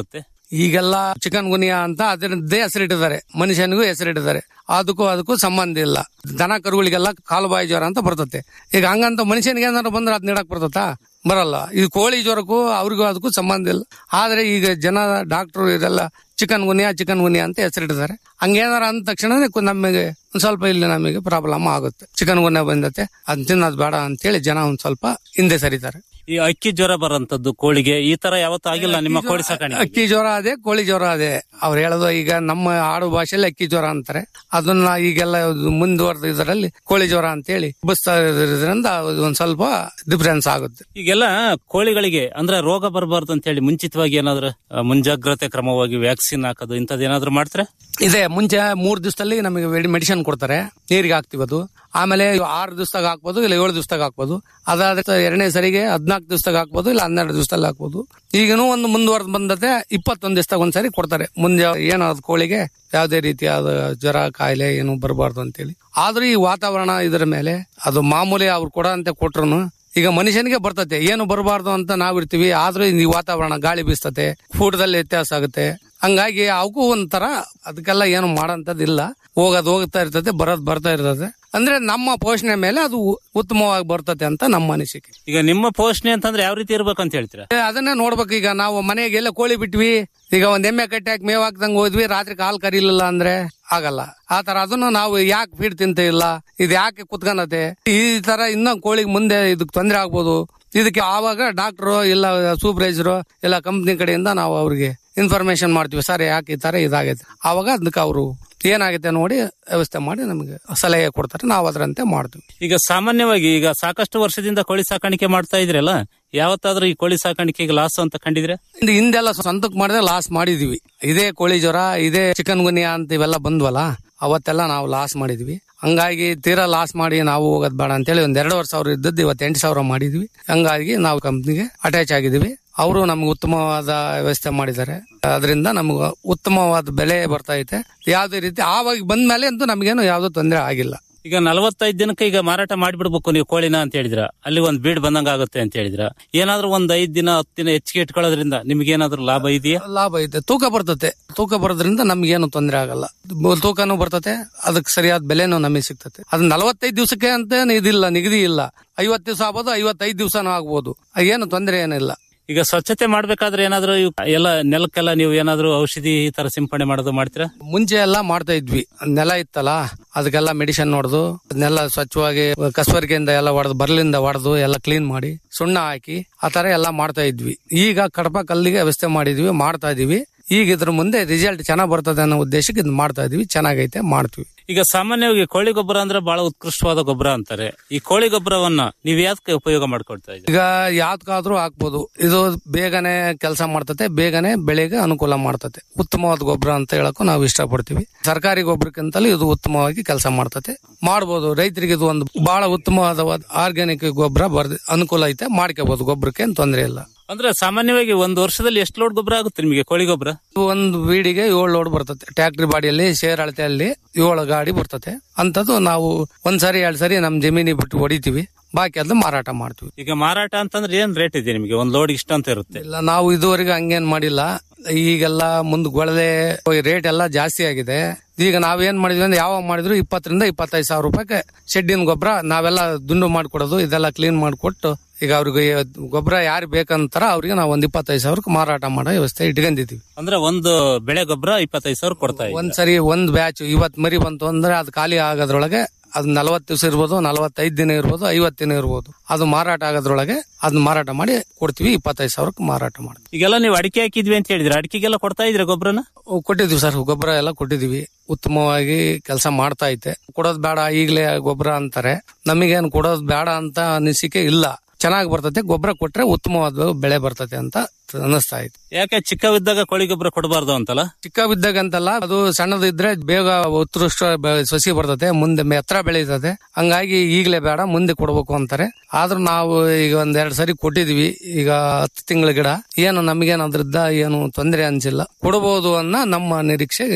ಈಗೆಲ್ಲ ಚಿಕನ್ ಗುನಿಯಾ ಅಂತ ಅದರದ್ದೇ ಹೆಸರಿಟ್ಟಿದ್ದಾರೆ ಮನುಷ್ಯನಿಗೂ ಹೆಸರಿಟ್ಟಿದ್ದಾರೆ ಅದಕ್ಕೂ ಅದಕ್ಕೂ ಸಂಬಂಧ ಇಲ್ಲ ದನ ಕರುಗಳಿಗೆಲ್ಲ ಕಾಲುಬಾಯಿ ಜ್ವರ ಅಂತ ಬರ್ತತೆ ಈಗ ಹಂಗಂತ ಮನುಷ್ಯನಿಗೆ ಏನಾದ್ರು ಬಂದ್ರೆ ಅದ್ ನೀಡಕ್ ಬರ್ತತಾ ಬರಲ್ಲ ಇದು ಕೋಳಿ ಜ್ವರಕ್ಕೂ ಅವ್ರಿಗೂ ಅದಕ್ಕೂ ಸಂಬಂಧ ಇಲ್ಲ ಆದ್ರೆ ಈಗ ಜನ ಡಾಕ್ಟರ್ ಇದೆಲ್ಲ ಚಿಕನ್ ಗುನಿಯಾ ಚಿಕನ್ ಗುನಿಯಾ ಅಂತ ಹೆಸರಿಟ್ಟಿದ್ದಾರೆ ಹಂಗೇನಾರ ಅಂದ ತಕ್ಷಣ ನಮಗೆ ಒಂದ್ ಸ್ವಲ್ಪ ಇಲ್ಲಿ ನಮಗೆ ಪ್ರಾಬ್ಲಮ್ ಆಗುತ್ತೆ ಚಿಕನ್ ಗುನಿಯಾ ಬಂದತೆ ಅದ್ ತಿನ್ನೋದು ಬೇಡ ಅಂತೇಳಿ ಜನ ಒಂದ್ ಸ್ವಲ್ಪ ಹಿಂದೆ ಸರಿತಾರೆ ಈ ಅಕ್ಕಿ ಜ್ವರ ಬರೋಂಥದ್ದು ಕೋಳಿಗೆ ಈ ತರ ಯಾವತ್ತೂ ಆಗಿಲ್ಲ ನಿಮ್ಮ ಕೋಳಿ ಸಾಕಾಣಿಕೆ ಅಕ್ಕಿ ಜ್ವರ ಅದೇ ಕೋಳಿ ಜ್ವರ ಅದೇ ಅವ್ರು ಹೇಳೋದು ಈಗ ನಮ್ಮ ಆಡು ಭಾಷೆಯಲ್ಲಿ ಅಕ್ಕಿ ಜ್ವರ ಅಂತಾರೆ ಅದನ್ನ ಈಗೆಲ್ಲ ಮುಂದುವರೆದ ಇದರಲ್ಲಿ ಕೋಳಿ ಜ್ವರ ಅಂತೇಳಿ ಬಸ್ತಾ ಇರೋದ್ರಿಂದ ಒಂದ್ ಸ್ವಲ್ಪ ಡಿಫ್ರೆನ್ಸ್ ಆಗುತ್ತೆ ಈಗೆಲ್ಲ ಕೋಳಿಗಳಿಗೆ ಅಂದ್ರೆ ರೋಗ ಬರಬಾರ್ದು ಅಂತ ಹೇಳಿ ಮುಂಚಿತವಾಗಿ ಏನಾದ್ರು ಆ, ಮುಂಜಾಗ್ರತೆ ಕ್ರಮವಾಗಿ ವ್ಯಾಕ್ಸಿನ್ ಹಾಕೋದು ಇಂಥದ್ದು ಏನಾದ್ರು ಮಾಡ್ತಾರೆ ಇದೆ ಮುಂಚೆ ಮೂರ್ ದಿವಸದಲ್ಲಿ ನಮಗೆ ಮೆಡಿಸಿನ್ ಕೊಡ್ತಾರೆ ನೀರಿಗೆ ಹಾಕ್ತಿವಿ ಅದು ಆಮೇಲೆ ಆರು ದಿವಸದಾಗ ಹಾಕ್ಬೋದು ಇಲ್ಲ ಏಳು ದಿವಸದಾಗ ಹಾಕ್ಬೋದು ಅದಾದ ಎರಡನೇ ಸರಿಗೆ ಹದ್ನಾಲ್ಕು ದಿವಸದಾಗ ಹಾಕ್ಬೋದು ಇಲ್ಲ ಹನ್ನೆರಡು ದಿವಸದಲ್ಲಿ ಹಾಕ್ಬೋದು ಈಗನೂ ಒಂದು ಮುಂದುವರೆದು ಬಂದತೆ ಇಪ್ಪತ್ತೊಂದು ದಿವಸದಾಗ ಒಂದ್ಸರಿ ಕೊಡ್ತಾರೆ ಮುಂದೆ ಏನಾದ್ರು ಕೋಳಿಗೆ ಯಾವುದೇ ರೀತಿಯಾದ ಜ್ವರ ಕಾಯಿಲೆ ಏನು ಬರಬಾರ್ದು ಅಂತೇಳಿ ಆದ್ರೂ ಈ ವಾತಾವರಣ ಇದರ ಮೇಲೆ ಅದು ಮಾಮೂಲಿ ಅವ್ರು ಕೊಡ ಅಂತ ಕೊಟ್ರು ಈಗ ಮನುಷ್ಯನಿಗೆ ಬರ್ತತೆ ಏನು ಬರಬಾರ್ದು ಅಂತ ನಾವಿರ್ತೀವಿ ಆದ್ರೂ ಈ ವಾತಾವರಣ ಗಾಳಿ ಬೀಸ್ತತೆ ಊಟದಲ್ಲಿ ವ್ಯತ್ಯಾಸ ಆಗುತ್ತೆ ಹಂಗಾಗಿ ಅವಕ್ಕೂ ಒಂಥರ ಅದಕ್ಕೆಲ್ಲ ಏನು ಮಾಡೋಂಥದ್ದಿಲ್ಲ ಹೋಗೋದು ಹೋಗ್ತಾ ಇರ್ತದೆ ಬರೋದು ಬರ್ತಾ ಇರ್ತದೆ ಅಂದ್ರೆ ನಮ್ಮ ಪೋಷಣೆ ಮೇಲೆ ಅದು ಉ- ಉತ್ತಮವಾಗಿ ಬರ್ತತೆ ಅಂತ ನಮ್ಮ ಅನಿಸಿಕೆ ಈಗ ನಿಮ್ಮ ಪೋಷಣೆ ಅಂತಂದ್ರೆ ಯಾವ ರೀತಿ ಇರ್ಬೇಕಂತ ಹೇಳ್ತೀರಾ ಏ, ಅದನ್ನೇ ನೋಡ್ಬೇಕು ಈಗ ನಾವು ಮನೆಗೆ ಎಲ್ಲ ಕೋಳಿ ಬಿಟ್ವಿ ಈಗ ಒಂದ್ ಎಮ್ಮೆ ಕಟ್ಟಿ ಹಾಕಿ ಮೇವ್ ಹಾಕ್ದಂಗ್ ಹೋದ್ವಿ ರಾತ್ರಿ ಕಾಲ್ ಕರೀಲಿಲ್ಲ ಅಂದ್ರೆ ಆಗಲ್ಲ ಆ ತರ ಅದನ್ನು ನಾವು ಯಾಕೆ ಫೀಡ್ ತಿಂತ ಇಲ್ಲ ಇದು ಯಾಕೆ ಕುತ್ಕೊಂಡತೆ ಈ ತರ ಇನ್ನೊಂದ್ ಕೋಳಿಗೆ ಮುಂದೆ ಇದಕ್ಕೆ ತೊಂದರೆ ಆಗ್ಬೋದು ಇದಕ್ಕೆ ಆವಾಗ ಡಾಕ್ಟ್ರು ಇಲ್ಲ ಸೂಪರ್ವೈಸರು ಇಲ್ಲ ಕಂಪ್ನಿ ಕಡೆಯಿಂದ ನಾವು ಅವ್ರಿಗೆ ಇನ್ಫಾರ್ಮೇಶನ್ ಮಾಡ್ತೀವಿ ಸರ್ ಯಾಕೆ ಈ ತರ ಇದಾಗೈತೆ ಆವಾಗ ಅದಕ್ಕೆ ಅವರು ಏನಾಗುತ್ತೆ ನೋಡಿ ವ್ಯವಸ್ಥೆ ಮಾಡಿ ನಮಗೆ ಸಲಹೆ ಕೊಡ್ತಾರೆ ನಾವು ಅದರಂತೆ ಮಾಡ್ತೀವಿ ಈಗ ಸಾಮಾನ್ಯವಾಗಿ ಈಗ ಸಾಕಷ್ಟು ವರ್ಷದಿಂದ ಕೋಳಿ ಸಾಕಾಣಿಕೆ ಮಾಡ್ತಾ ಇದ್ರಲ್ಲ ಯಾವತ್ತಾದ್ರೂ ಈ ಕೋಳಿ ಸಾಕಾಣಿಕೆಗೆ ಲಾಸ್ ಅಂತ ಕಂಡಿದ್ರೆ ಇದು ಹಿಂದೆಲ್ಲ ಸ್ವಂತಕ್ಕೆ ಮಾಡಿದ್ರೆ ಲಾಸ್ ಮಾಡಿದೀವಿ ಇದೇ ಕೋಳಿ ಜ್ವರ ಇದೇ ಚಿಕನ್ ಗುನಿಯಾ ಅಂತ ಇವೆಲ್ಲ ಬಂದ್ವಲ್ಲ ಅವತ್ತೆಲ್ಲ ನಾವು ಲಾಸ್ ಮಾಡಿದ್ವಿ ಹಂಗಾಗಿ ತೀರಾ ಲಾಸ್ ಮಾಡಿ ನಾವು ಹೋಗೋದ್ ಬೇಡ ಅಂತೇಳಿ ಒಂದ್ ಎರಡೂವರೆ ಸಾವಿರ ಇದ್ದದ್ದು ಇವತ್ತು ಎಂಟು ಸಾವಿರ ಮಾಡಿದ್ವಿ ಹಂಗಾಗಿ ನಾವು ಕಂಪ್ನಿಗೆ ಅಟ್ಯಾಚ್ ಆಗಿದ್ವಿ ಅವರು ನಮ್ಗೆ ಉತ್ತಮವಾದ ವ್ಯವಸ್ಥೆ ಮಾಡಿದ್ದಾರೆ ಅದರಿಂದ ನಮ್ಗೆ ಉತ್ತಮವಾದ ಬೆಲೆ ಬರ್ತಾ ಐತೆ ಯಾವುದೇ ರೀತಿ ಆವಾಗ ಬಂದ್ಮೇಲೆ ಅಂತೂ ನಮಗೇನು ಯಾವುದೋ ತೊಂದರೆ ಆಗಿಲ್ಲ ಈಗ ನಲವತ್ತೈದು ದಿನಕ್ಕೆ ಈಗ ಮಾರಾಟ ಮಾಡಿಬಿಡ್ಬೇಕು ನೀವು ಕೋಳಿನ ಅಂತ ಹೇಳಿದ್ರ ಅಲ್ಲಿ ಒಂದ್ ಬೀಡ್ ಬಂದಂಗ ಆಗುತ್ತೆ ಅಂತ ಹೇಳಿದ್ರ ಏನಾದ್ರೂ ಒಂದ್ ಐದ್ ದಿನ ಹತ್ತು ದಿನ ಹೆಚ್ಚಿಗೆ ಇಟ್ಕೊಳ್ಳೋದ್ರಿಂದ ನಿಮ್ಗೆ ಏನಾದ್ರೂ ಲಾಭ ಇದೆಯಾ ಲಾಭ ಐತೆ ತೂಕ ಬರ್ತತೆ ತೂಕ ಬರೋದ್ರಿಂದ ನಮ್ಗೇನು ತೊಂದರೆ ಆಗಲ್ಲ ಬ- ತೂಕನೂ ಬರ್ತತೆ ಅದಕ್ಕೆ ಸರಿಯಾದ ಬೆಲೆನೂ ನಮಗೆ ಸಿಗ್ತತೆ ಅದು ನಲವತ್ತೈದು ದಿವಸಕ್ಕೆ ಅಂತ ಇದಿಲ್ಲ ನಿಗದಿ ಇಲ್ಲ ಐವತ್ತು ದಿವಸ ಆಗ್ಬೋದು ಐವತ್ತೈದು ದಿವಸನೂ ಆಗ್ಬೋದು ಏನು ತೊಂದರೆ ಏನಿಲ್ಲ ಈಗ ಸ್ವಚ್ಛತೆ ಮಾಡ್ಬೇಕಾದ್ರೆ ಏನಾದ್ರೂ ಇವ್ ಎಲ್ಲ ನೆಲಕ್ಕೆಲ್ಲ ನೀವು ಏನಾದ್ರೂ ಔಷಧಿ ಈ ತರ ಸಿಂಪಡಣೆ ಮಾಡೋದು ಮಾಡ್ತೀರಾ ಮುಂಚೆ ಎಲ್ಲ ಮಾಡ್ತಾ ಇದ್ವಿ ನೆಲ ಇತ್ತಲ್ಲ ಅದಕ್ಕೆಲ್ಲ ಮೆಡಿಸಿನ್ ಹೊಡೆದು ಅದನ್ನೆಲ್ಲ ಸ್ವಚ್ಛವಾಗಿ ಕಸವರಿಕೆಯಿಂದ ಎಲ್ಲ ಹೊಡೆದು ಬರ್ಲಿಂದ ಹೊಡೆದು ಎಲ್ಲ ಕ್ಲೀನ್ ಮಾಡಿ ಸುಣ್ಣ ಹಾಕಿ ಆ ತರ ಎಲ್ಲ ಮಾಡ್ತಾ ಇದ್ವಿ ಈಗ ಕಡಪ ಕಲ್ಲಿಗೆ ವ್ಯವಸ್ಥೆ ಮಾಡಿದ್ವಿ ಮಾಡ್ತಾ ಇದೀವಿ ಈಗ ಇದ್ರ ಮುಂದೆ ರಿಸಲ್ಟ್ ಚೆನ್ನಾಗ್ ಬರ್ತದೆ ಅನ್ನೋ ಉದ್ದೇಶಕ್ಕೆ ಇದು ಮಾಡ್ತಾ ಇದೀವಿ ಚೆನ್ನಾಗೈತೆ ಮಾಡ್ತೀವಿ ಈಗ ಸಾಮಾನ್ಯವಾಗಿ ಕೋಳಿ ಗೊಬ್ಬರ ಅಂದ್ರೆ ಬಹಳ ಉತ್ಕೃಷ್ಟವಾದ ಗೊಬ್ಬರ ಅಂತಾರೆ ಈ ಕೋಳಿ ಗೊಬ್ಬರವನ್ನ ನೀವ್ ಯಾಕೆ ಉಪಯೋಗ ಮಾಡ್ಕೊಳ್ತಾ ಇದ್ದೀರಿ ಈಗ ಯಾವ್ದಕ್ಕಾದ್ರೂ ಹಾಕ್ಬೋದು ಇದು ಬೇಗನೆ ಕೆಲಸ ಮಾಡ್ತತೆ ಬೇಗನೆ ಬೆಳೆಗೆ ಅನುಕೂಲ ಮಾಡ್ತತೆ ಉತ್ತಮವಾದ ಗೊಬ್ಬರ ಅಂತ ಹೇಳಕ್ಕೂ ನಾವು ಇಷ್ಟಪಡ್ತೀವಿ ಸರ್ಕಾರಿ ಗೊಬ್ಬರಕ್ಕಿಂತಲೂ ಇದು ಉತ್ತಮವಾಗಿ ಕೆಲಸ ಮಾಡ್ತತೆ ಮಾಡ್ಬೋದು ರೈತರಿಗೆ ಇದು ಒಂದು ಬಹಳ ಉತ್ತಮವಾದ ಆರ್ಗ್ಯಾನಿಕ್ ಗೊಬ್ಬರ ಬರ್ದ ಅನುಕೂಲ ಐತೆ ಮಾಡ್ಕೋಬಹುದು ಗೊಬ್ಬರಕ್ಕೆ ಏನ್ ತೊಂದರೆ ಇಲ್ಲ ಅಂದ್ರೆ ಸಾಮಾನ್ಯವಾಗಿ ಒಂದು ವರ್ಷದಲ್ಲಿ ಎಷ್ಟು ಲೋಡ್ ಗೊಬ್ಬರ ಆಗುತ್ತೆ ನಿಮಗೆ ಕೋಳಿ ಗೊಬ್ಬರ ಒಂದು ಬೀಡಿಗೆ ಏಳು ಲೋಡ್ ಬರ್ತತೆ ಟ್ಯಾಕ್ಟ್ರಿ ಬಾಡಿಯಲ್ಲಿ ಶೇರ್ ಅಳತೆಯಲ್ಲಿ ಏಳು ಗಾಡಿ ಬರ್ತತೆ ಅಂತದ್ದು ನಾವು ಒಂದ್ಸರಿ ಎರಡ್ ಸರಿ ನಮ್ ಜಮೀನಿ ಬಿಟ್ಟು ಹೊಡಿತೀವಿ ಬಾಕಿ ಅದು ಮಾರಾಟ ಮಾಡ್ತೀವಿ ಈಗ ಮಾರಾಟ ಅಂತಂದ್ರೆ ಏನ್ ರೇಟ್ ಇದೆ ನಿಮಗೆ ಒಂದ್ ಲೋಡ್ ಇಷ್ಟ ಅಂತ ಇರುತ್ತೆ ಇಲ್ಲ ನಾವು ಇದುವರೆಗೆ ಹಂಗೇನ್ ಮಾಡಿಲ್ಲ ಈಗೆಲ್ಲ ಮುಂದ್ ಗೊಳದೆ ರೇಟ್ ಎಲ್ಲ ಜಾಸ್ತಿ ಆಗಿದೆ ಈಗ ನಾವೇನ್ ಮಾಡಿದ್ವಿ ಅಂದ್ರೆ ಯಾವಾಗ ಮಾಡಿದ್ರು ಇಪ್ಪತ್ತರಿಂದ ಇಪ್ಪತ್ತೈದು ಸಾವಿರ ರೂಪಾಯಿಗೆ ಶೆಡ್ಡಿನ ಗೊಬ್ಬರ ನಾವೆಲ್ಲ ದುಂಡು ಮಾಡ್ಕೊಡೋದು ಇದೆಲ್ಲ ಕ್ಲೀನ್ ಮಾಡಿಕೊಟ್ಟು ಈಗ ಅವ್ರಿಗೆ ಗೊಬ್ಬರ ಯಾರು ಬೇಕಂತಾರ ಅವ್ರಿಗೆ ನಾವು ಒಂದ್ ಇಪ್ಪತ್ತೈದು ಸಾವಿರಕ್ಕೆ ಮಾರಾಟ ಮಾಡೋ ವ್ಯವಸ್ಥೆ ಇಟ್ಕೊಂಡಿದೀವಿ ಅಂದ್ರೆ ಒಂದು ಬೆಳೆ ಗೊಬ್ಬರ ಇಪ್ಪತ್ತೈದು ಸಾವಿರ ಕೊಡ್ತಾ ಇದೆ ಒಂದ್ ಸರಿ ಒಂದ್ ಬ್ಯಾಚ್ ಇವತ್ ಮರಿ ಬಂತು ಅಂದ್ರೆ ಅದು ಖಾಲಿ ಆಗೋದ್ರೊಳಗೆ ಅದು ನಲವತ್ತು ದಿವಸ ಇರ್ಬೋದು ನಲವತ್ತೈದು ದಿನ ಇರ್ಬೋದು ಐವತ್ತು ದಿನ ಇರ್ಬೋದು ಅದು ಮಾರಾಟ ಆಗೋದ್ರೊಳಗೆ ಅದನ್ನ ಮಾರಾಟ ಮಾಡಿ ಕೊಡ್ತೀವಿ ಇಪ್ಪತ್ತೈದು ಸಾವಿರಕ್ಕೆ ಮಾರಾಟ ಮಾಡ್ತೀವಿ ಈಗೆಲ್ಲ ನೀವು ಅಡಿಕೆ ಹಾಕಿದ್ವಿ ಅಂತ ಹೇಳಿದ್ರೆ ಅಡಿಕೆಗೆಲ್ಲ ಕೊಡ್ತಾ ಇದ್ರೆ ಗೊಬ್ಬರನ ಅವು ಕೊಟ್ಟಿದ್ವಿ ಸರ್ ಗೊಬ್ಬರ ಎಲ್ಲ ಕೊಟ್ಟಿದೀವಿ ಉತ್ತಮವಾಗಿ ಕೆಲಸ ಮಾಡ್ತಾ ಐತೆ ಕೊಡೋದ್ ಬೇಡ ಈಗಲೇ ಗೊಬ್ಬರ ಅಂತಾರೆ ನಮಗೇನು ಕೊಡೋದ್ ಬೇಡ ಅಂತ ಅನಿಸಿಕೆ ಇಲ್ಲ ಚೆನ್ನಾಗಿ ಬರ್ತತೆ ಗೊಬ್ಬರ ಕೊಟ್ರೆ ಉತ್ತಮವಾದ ಬೆಳೆ ಬರ್ತತೆ ಅಂತ ಅನಿಸ್ತಾ ಐತೆ ಯಾಕೆ ಚಿಕ್ಕವಿದ್ದಾಗ ಕೋಳಿ ಗೊಬ್ಬರ ಕೊಡಬಾರ್ದು ಅಂತಲ್ಲ ಚಿಕ್ಕ ಬಿದ್ದಾಗಂತಲ್ಲ ಅದು ಸಣ್ಣದಿದ್ರೆ ಬೇಗ ಉತ್ಕೃಷ್ಟ ಬೆ- ಸಸಿ ಬರ್ತತೆ ಮುಂದೆ ಮೆ- ಎತ್ತರ ಬೆಳೀತದೆ ಹಂಗಾಗಿ ಈಗಲೇ ಬೇಡ ಮುಂದೆ ಕೊಡ್ಬೇಕು ಅಂತಾರೆ ಆದ್ರೂ ನಾವು ಈಗ ಒಂದ್ ಎರಡ್ ಸರಿ ಕೊಟ್ಟಿದ್ವಿ ಈಗ ಹತ್ತು ತಿಂಗಳ ಗಿಡ ಏನು ನಮಗೇನು ಅದ್ರದ್ದ ಏನು ತೊಂದರೆ ಅನ್ಸಿಲ್ಲ ಕೊಡಬಹುದು ಅನ್ನೋ ನಮ್ಮ ನಿರೀಕ್ಷೆ ಇದೆ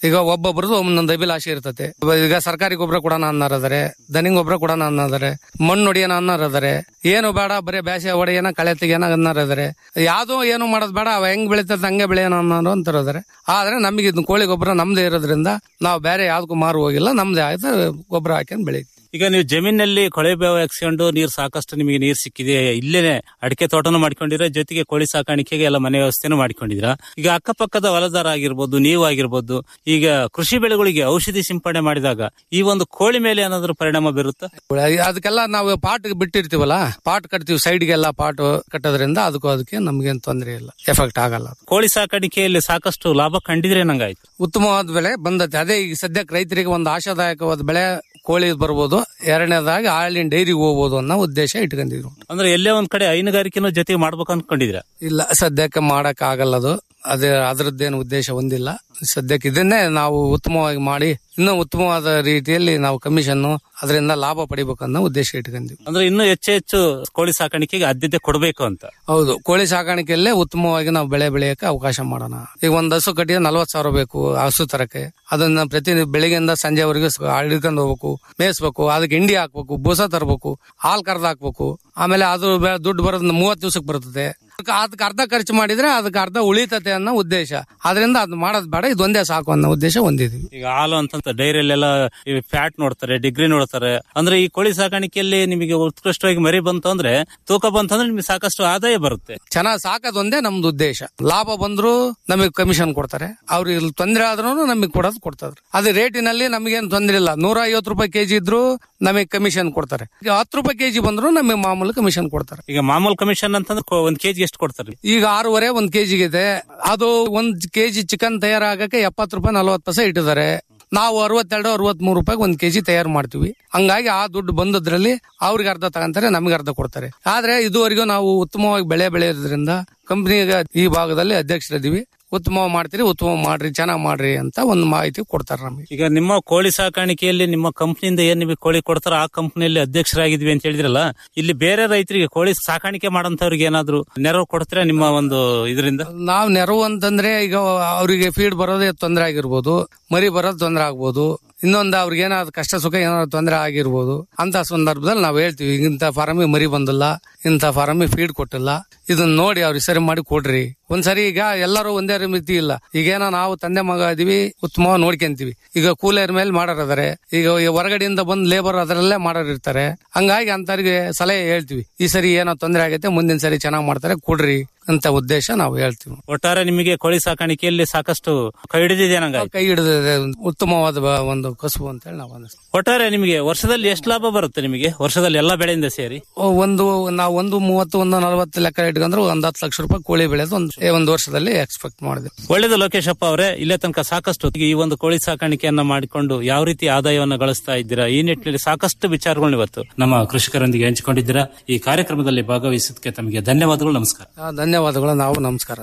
ಈಗ ಒಬ್ಬೊಬ್ರದ್ದು ಒಂದೊಂದು ಅಭಿಲಾಷೆ ಇರ್ತತೆ ಈಗ ಸರ್ಕಾರಿ ಗೊಬ್ಬರ ಕೊಡೋಣ ಅನ್ನೋರದಾರೆ ದನಿಂಗ್ ಗೊಬ್ಬರ ಕೊಡೋಣ ಅನ್ನೋದಾರೆ ಮಣ್ಣು ಹೊಡಿಯೋಣ ಅನ್ನೋರದಾರೆ ಏನು ಬೇಡ ಬರೀ ಬ್ಯಾಸೆ ಹೊಡೆಯೋಣ ಕಳೆ ತೆಗಿಯೋಣ ಅನ್ನೋರದಾರೆ ಯಾವ್ದೋ ಏನು ಮಾಡೋದು ಬೇಡ ಅವ ಹೆಂಗ್ ಬೆಳಿತದ ಹಂಗೆ ಬೆಳೆಯೋಣ ಅನ್ನೋರು ಅಂತಾರದಾರೆ ಆದ್ರೆ ನಮಗೆ ಇದು ಕೋಳಿ ಗೊಬ್ಬರ ನಮ್ದೇ ಇರೋದ್ರಿಂದ ನಾವು ಬೇರೆ ಯಾವ್ದಕ್ಕೂ ಮಾರು ಹೋಗಿಲ್ಲ ನಮ್ದೇ ಆಯ್ತು ಗೊಬ್ಬರ ಹಾಕ್ಯಂಡ್ ಬೆಳಿತೀವಿ ಈಗ ನೀವು ಜಮೀನಲ್ಲಿ ಕೊಳೆ ಬೇವು ಹಾಕ್ಸ್ಕೊಂಡು ನೀರು ಸಾಕಷ್ಟು ನಿಮಗೆ ನೀರು ಸಿಕ್ಕಿದೆ ಇಲ್ಲೇನೆ ಅಡಿಕೆ ತೋಟನೂ ಮಾಡ್ಕೊಂಡಿರ ಜೊತೆಗೆ ಕೋಳಿ ಸಾಕಾಣಿಕೆಗೆ ಎಲ್ಲ ಮನೆ ವ್ಯವಸ್ಥೆನೂ ಮಾಡ್ಕೊಂಡಿದ್ರ ಈಗ ಅಕ್ಕಪಕ್ಕದ ಹೊಲದಾರ ಆಗಿರ್ಬೋದು ನೀವು ಆಗಿರ್ಬೋದು ಈಗ ಕೃಷಿ ಬೆಳೆಗಳಿಗೆ ಔಷಧಿ ಸಿಂಪಡಣೆ ಮಾಡಿದಾಗ ಈ ಒಂದು ಕೋಳಿ ಮೇಲೆ ಏನಾದ್ರೂ ಪರಿಣಾಮ ಬೀರುತ್ತಾ ಅದಕ್ಕೆಲ್ಲ ನಾವು ಪಾಟ್ ಬಿಟ್ಟಿರ್ತೀವಲ್ಲ ಪಾಟ್ ಕಟ್ತೀವಿ ಸೈಡ್ಗೆಲ್ಲ ಪಾಟ್ ಕಟ್ಟೋದ್ರಿಂದ ಅದಕ್ಕೂ ಅದಕ್ಕೆ ನಮ್ಗೇನ್ ತೊಂದರೆ ಇಲ್ಲ ಎಫೆಕ್ಟ್ ಆಗಲ್ಲ ಅದು. ಕೋಳಿ ಸಾಕಾಣಿಕೆಯಲ್ಲಿ ಸಾಕಷ್ಟು ಲಾಭ ಕಂಡಿದ್ರೆ ನಂಗಾಯ್ತು ಉತ್ತಮವಾದ ಬೆಳೆ ಬಂದತೆ ಅದೇ ಈಗ ಸದ್ಯಕ್ಕೆ ರೈತರಿಗೆ ಒಂದು ಆಶಾದಾಯಕವಾದ ಬೆಳೆ ಕೋಳಿ ಬರ್ಬೋದು ಎರಡನೇದಾಗಿ ಹಾಲಿನ ಡೈರಿಗೆ ಹೋಗ್ಬೋದು ಅನ್ನೋ ಉದ್ದೇಶ ಇಟ್ಕೊಂಡಿದ್ರು ಅಂದ್ರೆ ಎಲ್ಲೇ ಒಂದ್ ಕಡೆ ಹೈನುಗಾರಿಕೆನೂ ಜೊತೆಗೆ ಮಾಡ್ಬೇಕು ಅನ್ಕೊಂಡಿದ್ರ ಇಲ್ಲ ಸದ್ಯಕ್ಕೆ ಮಾಡಕ್ ಆಗಲ್ಲ ಅದು ಅದೇ ಅದರದ್ದೇನು ಉದ್ದೇಶ ಹೊಂದಿಲ್ಲ ಸದ್ಯಕ್ಕೆ ಇದನ್ನೇ ನಾವು ಉತ್ತಮವಾಗಿ ಮಾಡಿ ಇನ್ನೂ ಉತ್ತಮವಾದ ರೀತಿಯಲ್ಲಿ ನಾವು ಕಮಿಷನ್ ಅದರಿಂದ ಲಾಭ ಪಡಿಬೇಕು ಅನ್ನೋ ಉದ್ದೇಶ ಇಟ್ಕೊಂಡಿವಿ ಅಂದ್ರೆ ಇನ್ನೂ ಹೆಚ್ಚು ಹೆಚ್ಚು ಕೋಳಿ ಸಾಕಾಣಿಕೆಗೆ ಆದ್ಯತೆ ಕೊಡಬೇಕು ಅಂತ ಹೌದು ಕೋಳಿ ಸಾಕಾಣಿಕೆಯಲ್ಲೇ ಉತ್ತಮವಾಗಿ ನಾವು ಬೆಳೆ ಬೆಳೆಯಕ್ಕೆ ಅವಕಾಶ ಮಾಡೋಣ ಈಗ ಒಂದ್ ಹಸು ಕಟ್ಟಿಗೆ ನಲ್ವತ್ ಸಾವಿರ ಬೇಕು ಹಸು ತರಕ್ಕೆ ಅದನ್ನ ಪ್ರತಿ ಬೆಳಿಗ್ಗೆಯಿಂದ ಸಂಜೆವರೆಗೂ ಹಿಡ್ಕೊಂಡು ಹೋಗ್ಬೇಕು ಮೇಯಿಸ್ಬೇಕು ಅದಕ್ಕೆ ಹಿಂಡಿ ಹಾಕ್ಬೇಕು ಬೂಸ ತರಬೇಕು ಹಾಲ್ ಕರ್ದ ಹಾಕ್ಬೇಕು ಆಮೇಲೆ ಅದು ಬೆ- ದುಡ್ಡು ಬರೋದ್ ಮೂವತ್ ದಿವಸಕ್ಕೆ ಬರ್ತದೆ ಅದಕ್ಕೆ ಅದಕ್ಕೆ ಅರ್ಧ ಖರ್ಚು ಮಾಡಿದ್ರೆ ಅದಕ್ಕೆ ಅರ್ಧ ಉಳಿತತೆ ಅನ್ನೋ ಉದ್ದೇಶ ಅದರಿಂದ ಅದು ಮಾಡೋದ್ ಬೇಡ ಇದೊಂದೇ ಸಾಕು ಅನ್ನೋ ಉದ್ದೇಶ ಹೊಂದಿದ್ವಿ ಈಗ ಹಾಲು ಅಂತ ಡೈರಿಯಲ್ಲೆಲ್ಲ ಫ್ಯಾಟ್ ನೋಡ್ತಾರೆ ಡಿಗ್ರಿ ನೋಡ್ತಾರೆ ಅಂದ್ರೆ ಈ ಕೋಳಿ ಸಾಕಾಣಿಕೆಯಲ್ಲಿ ನಿಮಗೆ ಉತ್ಕೃಷ್ಟವಾಗಿ ಮರಿ ಬಂತು ಅಂದ್ರೆ ತೂಕ ಬಂತಂದ್ರೆ ನಿಮಗೆ ಸಾಕಷ್ಟು ಆದಾಯ ಬರುತ್ತೆ ಚೆನ್ನಾಗಿ ಸಾಕೋದೊಂದೇ ನಮ್ದು ಉದ್ದೇಶ ಲಾಭ ಬಂದ್ರು ನಮಗೆ ಕಮಿಷನ್ ಕೊಡ್ತಾರೆ ಅವ್ರಿಗೆ ಇಲ್ಲಿ ತೊಂದರೆ ಆದ್ರೂ ನಮಗೆ ಕೊಡೋದು ಕೊಡ್ತಾರೆ ಅದೇ ರೇಟಿನಲ್ಲಿ ನಮಗೇನು ತೊಂದರೆ ಇಲ್ಲ ನೂರ ಐವತ್ತು ರೂಪಾಯಿ ಕೆಜಿ ಇದ್ರು ನಮಗೆ ಕಮಿಷನ್ ಕೊಡ್ತಾರೆ ಈಗ ಹತ್ತು ರೂಪಾಯಿ ಕೆಜಿ ಬಂದ್ರು ನಮಗೆ ಮಾಮೂಲಿ ಕಮಿಷನ್ ಕೊಡ್ತಾರೆ ಈಗ ಮಾಮೂಲ್ ಕಮಿಷನ್ ಅಂತಂದ್ರೆ ಕೊ- ಒಂದ್ ಕೆಜಿ ಎಷ್ಟು ಕೊಡ್ತಾರೆ ಈಗ ಆರೂವರೆ ಒಂದ್ ಕೆಜಿಗೆ ಇದೆ ಅದು ಒಂದ್ ಕೆಜಿ ಚಿಕನ್ ತಯಾರಾಗಕ್ಕೆ ಎಪ್ಪತ್ತು ರೂಪಾಯಿ ನಲ್ವತ್ತು ಪೈಸೆ ಇಟ್ಟಿದ್ದಾರೆ ನಾವು ಅರವತ್ತೆರಡು ಅರವತ್ ಮೂರು ರೂಪಾಯಿ ಒಂದ್ ಕೆಜಿ ತಯಾರು ಮಾಡ್ತೀವಿ ಹಂಗಾಗಿ ಆ ದುಡ್ಡು ಬಂದದ್ರಲ್ಲಿ ಅವ್ರಿಗೆ ಅರ್ಧ ತಗೊಂತಾರೆ ನಮಗೆ ಅರ್ಧ ಕೊಡ್ತಾರೆ ಆದ್ರೆ ಇದುವರೆಗೂ ನಾವು ಉತ್ತಮವಾಗಿ ಬೆಳೆ ಬೆಳೆಯೋದ್ರಿಂದ ಕಂಪ್ನಿಗೆ ಈ ಭಾಗದಲ್ಲಿ ಅಧ್ಯಕ್ಷರಿದ್ದೀವಿ ಉತ್ತಮ ಮಾಡ್ತೀರಿ ಉತ್ತಮ ಮಾಡ್ರಿ ಚೆನ್ನಾಗ್ ಮಾಡ್ರಿ ಅಂತ ಒಂದು ಮಾಹಿತಿ ಕೊಡ್ತಾರೆ ನಮಗೆ ಈಗ ನಿಮ್ಮ ಕೋಳಿ ಸಾಕಾಣಿಕೆಯಲ್ಲಿ ನಿಮ್ಮ ಕಂಪ್ನಿಯಿಂದ ಏನ್ ನಿಮಗೆ ಕೋಳಿ ಕೊಡ್ತಾರೋ ಆ ಕಂಪ್ನಿಯಲ್ಲಿ ಅಧ್ಯಕ್ಷರಾಗಿದ್ವಿ ಅಂತ ಹೇಳಿದ್ರಲ್ಲ ಇಲ್ಲಿ ಬೇರೆ ರೈತರಿಗೆ ಕೋಳಿ ಸಾಕಾಣಿಕೆ ಮಾಡೋಂಥವ್ರಿಗೆ ಏನಾದ್ರು ನೆರವು ಕೊಡ್ತೀರಾ ನಿಮ್ಮ ಒಂದು ಇದರಿಂದ ನಾವ್ ನೆರವು ಅಂತಂದ್ರೆ ಈಗ ಅವರಿಗೆ ಫೀಡ್ ಬರೋದೇ ತೊಂದರೆ ಆಗಿರ್ಬೋದು ಮರಿ ಬರೋದು ತೊಂದರೆ ಆಗ್ಬೋದು ಇನ್ನೊಂದು ಅವ್ರಿಗೆ ಏನಾದ್ರು ಕಷ್ಟ ಸುಖ ಏನಾದ್ರು ತೊಂದರೆ ಆಗಿರ್ಬೋದು ಅಂತ ಸಂದರ್ಭದಲ್ಲಿ ನಾವ್ ಹೇಳ್ತೀವಿ ಇಂಥ ಫಾರಮಿಗೆ ಮರಿ ಬಂದಿಲ್ಲ ಇಂಥ ಫಾರಮಿಗೆ ಫೀಡ್ ಕೊಟ್ಟಿಲ್ಲ ಇದನ್ನ ನೋಡಿ ಅವ್ರಿಗೆ ಸರಿ ಮಾಡಿ ಕೊಡ್ರಿ ಒಂದ್ಸರಿ ಈಗ ಎಲ್ಲರೂ ಒಂದೇ ರೀತಿ ಇಲ್ಲ ಈಗೇನೋ ನಾವು ತಂದೆ ಮಗ ಇದೀವಿ ಉತ್ತಮವಾಗಿ ನೋಡ್ಕೊಂತೀವಿ ಈಗ ಕೂಲರ್ ಮೇಲೆ ಮಾಡೋರ್ ಅದಾರೆ ಈಗ ಈ ಹೊರಗಡೆಯಿಂದ ಬಂದ್ ಲೇಬರ್ ಅದರಲ್ಲೇ ಮಾಡೋರ್ ಇರ್ತಾರೆ ಹಂಗಾಗಿ ಅಂತವ್ರಿಗೆ ಸಲಹೆ ಹೇಳ್ತೀವಿ ಈ ಸರಿ ಏನೋ ತೊಂದರೆ ಆಗೈತೆ ಮುಂದಿನ ಸರಿ ಚೆನ್ನಾಗ್ ಮಾಡ್ತಾರೆ ಕೊಡ್ರಿ ಅಂತ ಉದ್ದೇಶ ನಾವು ಹೇಳ್ತೀವಿ ಒಟ್ಟಾರೆ ನಿಮಗೆ ಕೋಳಿ ಸಾಕಾಣಿಕೆಯಲ್ಲಿ ಸಾಕಷ್ಟು ಕೈ ಹಿಡಿದಿದೆ ನಂಗಾಯ್ತು ಕೈ ಹಿಡಿದಿದೆ ಉತ್ತಮವಾದ ಬ- ಒಂದು ಕಸುಬು ಅಂತ ಹೇಳಿ ನಾವು ಅನ್ನಿಸ್ತೀವಿ ಒಟ್ಟಾರೆ ನಿಮಗೆ ವರ್ಷದಲ್ಲಿ ಎಷ್ಟು ಲಾಭ ಬರುತ್ತೆ ನಿಮಗೆ ವರ್ಷದಲ್ಲಿ ಎಲ್ಲಾ ಬೆಳೆಯಿಂದ ಸೇರಿ ಒಂದು ನಾವು ಒಂದು ಮೂವತ್ತು ಒಂದು ನಲವತ್ತು ಲೆಕ್ಕ ಇಟ್ಕೊಂಡ್ರೆ ಒಂದ್ ಹತ್ತು ಲಕ್ಷ ರೂಪಾಯಿ ಕೋಳಿ ಬೆಳೆದು ಒಂದು ಒಂದು ವರ್ಷದಲ್ಲಿ ಎಕ್ಸ್ಪೆಕ್ಟ್ ಮಾಡಿದ್ವಿ ಒಳ್ಳೇದು ಲೋಕೇಶಪ್ಪ ಅವರೇ ಇಲ್ಲೇ ತನಕ ಸಾಕಷ್ಟು ಈ ಒಂದು ಕೋಳಿ ಸಾಕಾಣಿಕೆಯನ್ನ ಮಾಡಿಕೊಂಡು ಯಾವ ರೀತಿ ಆದಾಯವನ್ನು ಗಳಿಸ್ತಾ ಇದ್ದೀರಾ ಈ ನಿಟ್ಟಿನಲ್ಲಿ ಸಾಕಷ್ಟು ವಿಚಾರಗಳನ್ನ ಇವತ್ತು ನಮ್ಮ ಕೃಷಿಕರೊಂದಿಗೆ ಹಂಚಿಕೊಂಡಿದ್ದೀರಾ ಈ ಕಾರ್ಯಕ್ರಮದಲ್ಲಿ ಭಾಗವಹಿಸಿದ್ದಕ್ಕೆ ತಮಗೆ ಧನ್ಯವಾದಗಳು ನಮಸ್ಕಾರ ಆ, ಧನ್ಯವಾದಗಳು ನಾವು ನಮಸ್ಕಾರ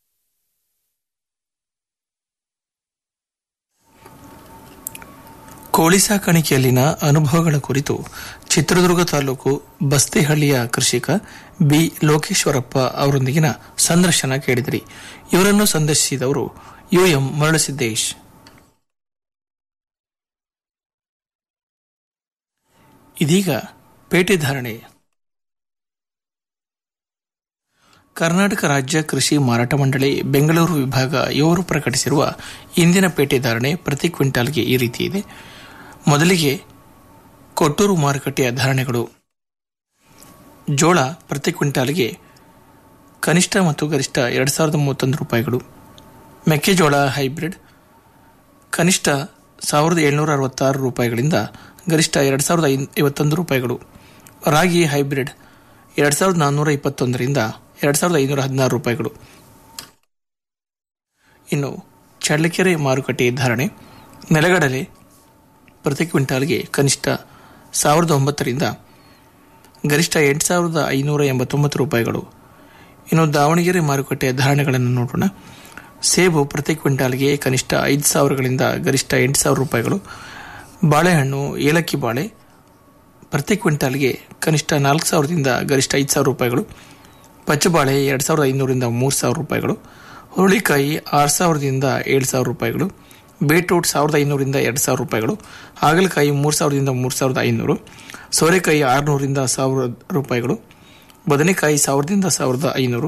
ಕೋಳಿ ಸಾಕಾಣಿಕೆಯಲ್ಲಿನ ಅನುಭವಗಳ ಕುರಿತು ಚಿತ್ರದುರ್ಗ ತಾಲೂಕು ಬಸ್ತಿಹಳ್ಳಿಯ ಕೃಷಿಕ ಬಿ ಲೋಕೇಶ್ವರಪ್ಪ ಅವರೊಂದಿಗಿನ ಸಂದರ್ಶನ ಕೇಳಿದಿರಿ ಇವರನ್ನು ಸಂದರ್ಶಿಸಿದವರು ಯುಎಂ ಮರಳಸಿದ್ದೇಶ್ ಇದೀಗ ಪೇಟೆ ಧಾರಣೆ ಕರ್ನಾಟಕ ರಾಜ್ಯ ಕೃಷಿ ಮಾರಾಟ ಮಂಡಳಿ ಬೆಂಗಳೂರು ವಿಭಾಗ ಇವರು ಪ್ರಕಟಿಸಿರುವ ಇಂದಿನ ಪೇಟೆ ಧಾರಣೆ ಪ್ರತಿ ಕ್ವಿಂಟಾಲ್ಗೆ ಈ ರೀತಿ ಇದೆ ಮೊದಲಿಗೆ ಕೊಟ್ಟೂರು ಮಾರುಕಟ್ಟೆಯ ಧಾರಣೆಗಳು ಜೋಳ ಪ್ರತಿ ಕ್ವಿಂಟಾಲ್ಗೆ ಕನಿಷ್ಠ ಮತ್ತು ಗರಿಷ್ಠ ಎರಡು ಸಾವಿರದ ಮೂವತ್ತೊಂದು ರೂಪಾಯಿಗಳು ಮೆಕ್ಕೆಜೋಳ ಹೈಬ್ರಿಡ್ ಕನಿಷ್ಠ ಸಾವಿರದ ಏಳ್ನೂರ ಅರವತ್ತಾರು ರೂಪಾಯಿಗಳಿಂದ ಗರಿಷ್ಠ ಎರಡು ಸಾವಿರದ ಐನ್- ಐವತ್ತೊಂದು ರೂಪಾಯಿಗಳು ರಾಗಿ ಹೈಬ್ರಿಡ್ ಎರಡು ಸಾವಿರದ ನಾನ್ನೂರ ಇಪ್ಪತ್ತೊಂದರಿಂದ ಎರಡು ಸಾವಿರದ ಐನೂರ ಹದಿನಾರು ರೂಪಾಯಿಗಳು ಇನ್ನು ಚಳ್ಳಕೆರೆ ಮಾರುಕಟ್ಟೆ ಧಾರಣೆ ನೆಲಗಡಲೆ ಪ್ರತಿ ಕ್ವಿಂಟಾಲ್ಗೆ ಕನಿಷ್ಠ ಸಾವಿರದ ಒಂಬತ್ತರಿಂದ ಗರಿಷ್ಠ ಎಂಟು ಸಾವಿರದ ಐನೂರ ಎಂಬತ್ತೊಂಬತ್ತು ರೂಪಾಯಿಗಳು ಇನ್ನು ದಾವಣಗೆರೆ ಮಾರುಕಟ್ಟೆಯ ಧಾರಣೆಗಳನ್ನು ನೋಡೋಣ ಸೇಬು ಪ್ರತಿ ಕ್ವಿಂಟಾಲ್ಗೆ ಕನಿಷ್ಠ ಐದು ಸಾವಿರಗಳಿಂದ ಗರಿಷ್ಠ ಎಂಟು ಸಾವಿರ ರೂಪಾಯಿಗಳು ಬಾಳೆಹಣ್ಣು ಏಲಕ್ಕಿ ಬಾಳೆ ಪ್ರತಿ ಕ್ವಿಂಟಾಲ್ಗೆ ಕನಿಷ್ಠ ನಾಲ್ಕು ಸಾವಿರದಿಂದ ಗರಿಷ್ಠ ಐದು ಸಾವಿರ ರೂಪಾಯಿಗಳು ಪಚ್ಚಬಾಳೆ ಎರಡು ಸಾವಿರದ ಐನೂರಿಂದ ಮೂರು ಸಾವಿರ ರೂಪಾಯಿಗಳು ಹುರುಳಿಕಾಯಿ ಆರು ಸಾವಿರದಿಂದ ಏಳು ಸಾವಿರ ರೂಪಾಯಿಗಳು ಬೀಟ್ರೂಟ್ ಸಾವಿರದ ಐನೂರಿಂದ ಎರಡು ಸಾವಿರ ರೂಪಾಯಿಗಳು ಹಾಗಲಕಾಯಿ ಮೂರು ಸಾವಿರದಿಂದ ಮೂರು ಸಾವಿರದ ಐನೂರು ಸೋರೆಕಾಯಿ ಆರುನೂರಿಂದ ಸಾವಿರ ರೂಪಾಯಿಗಳು ಬದನೆಕಾಯಿ ಸಾವಿರದಿಂದ ಸಾವಿರದ ಐನೂರು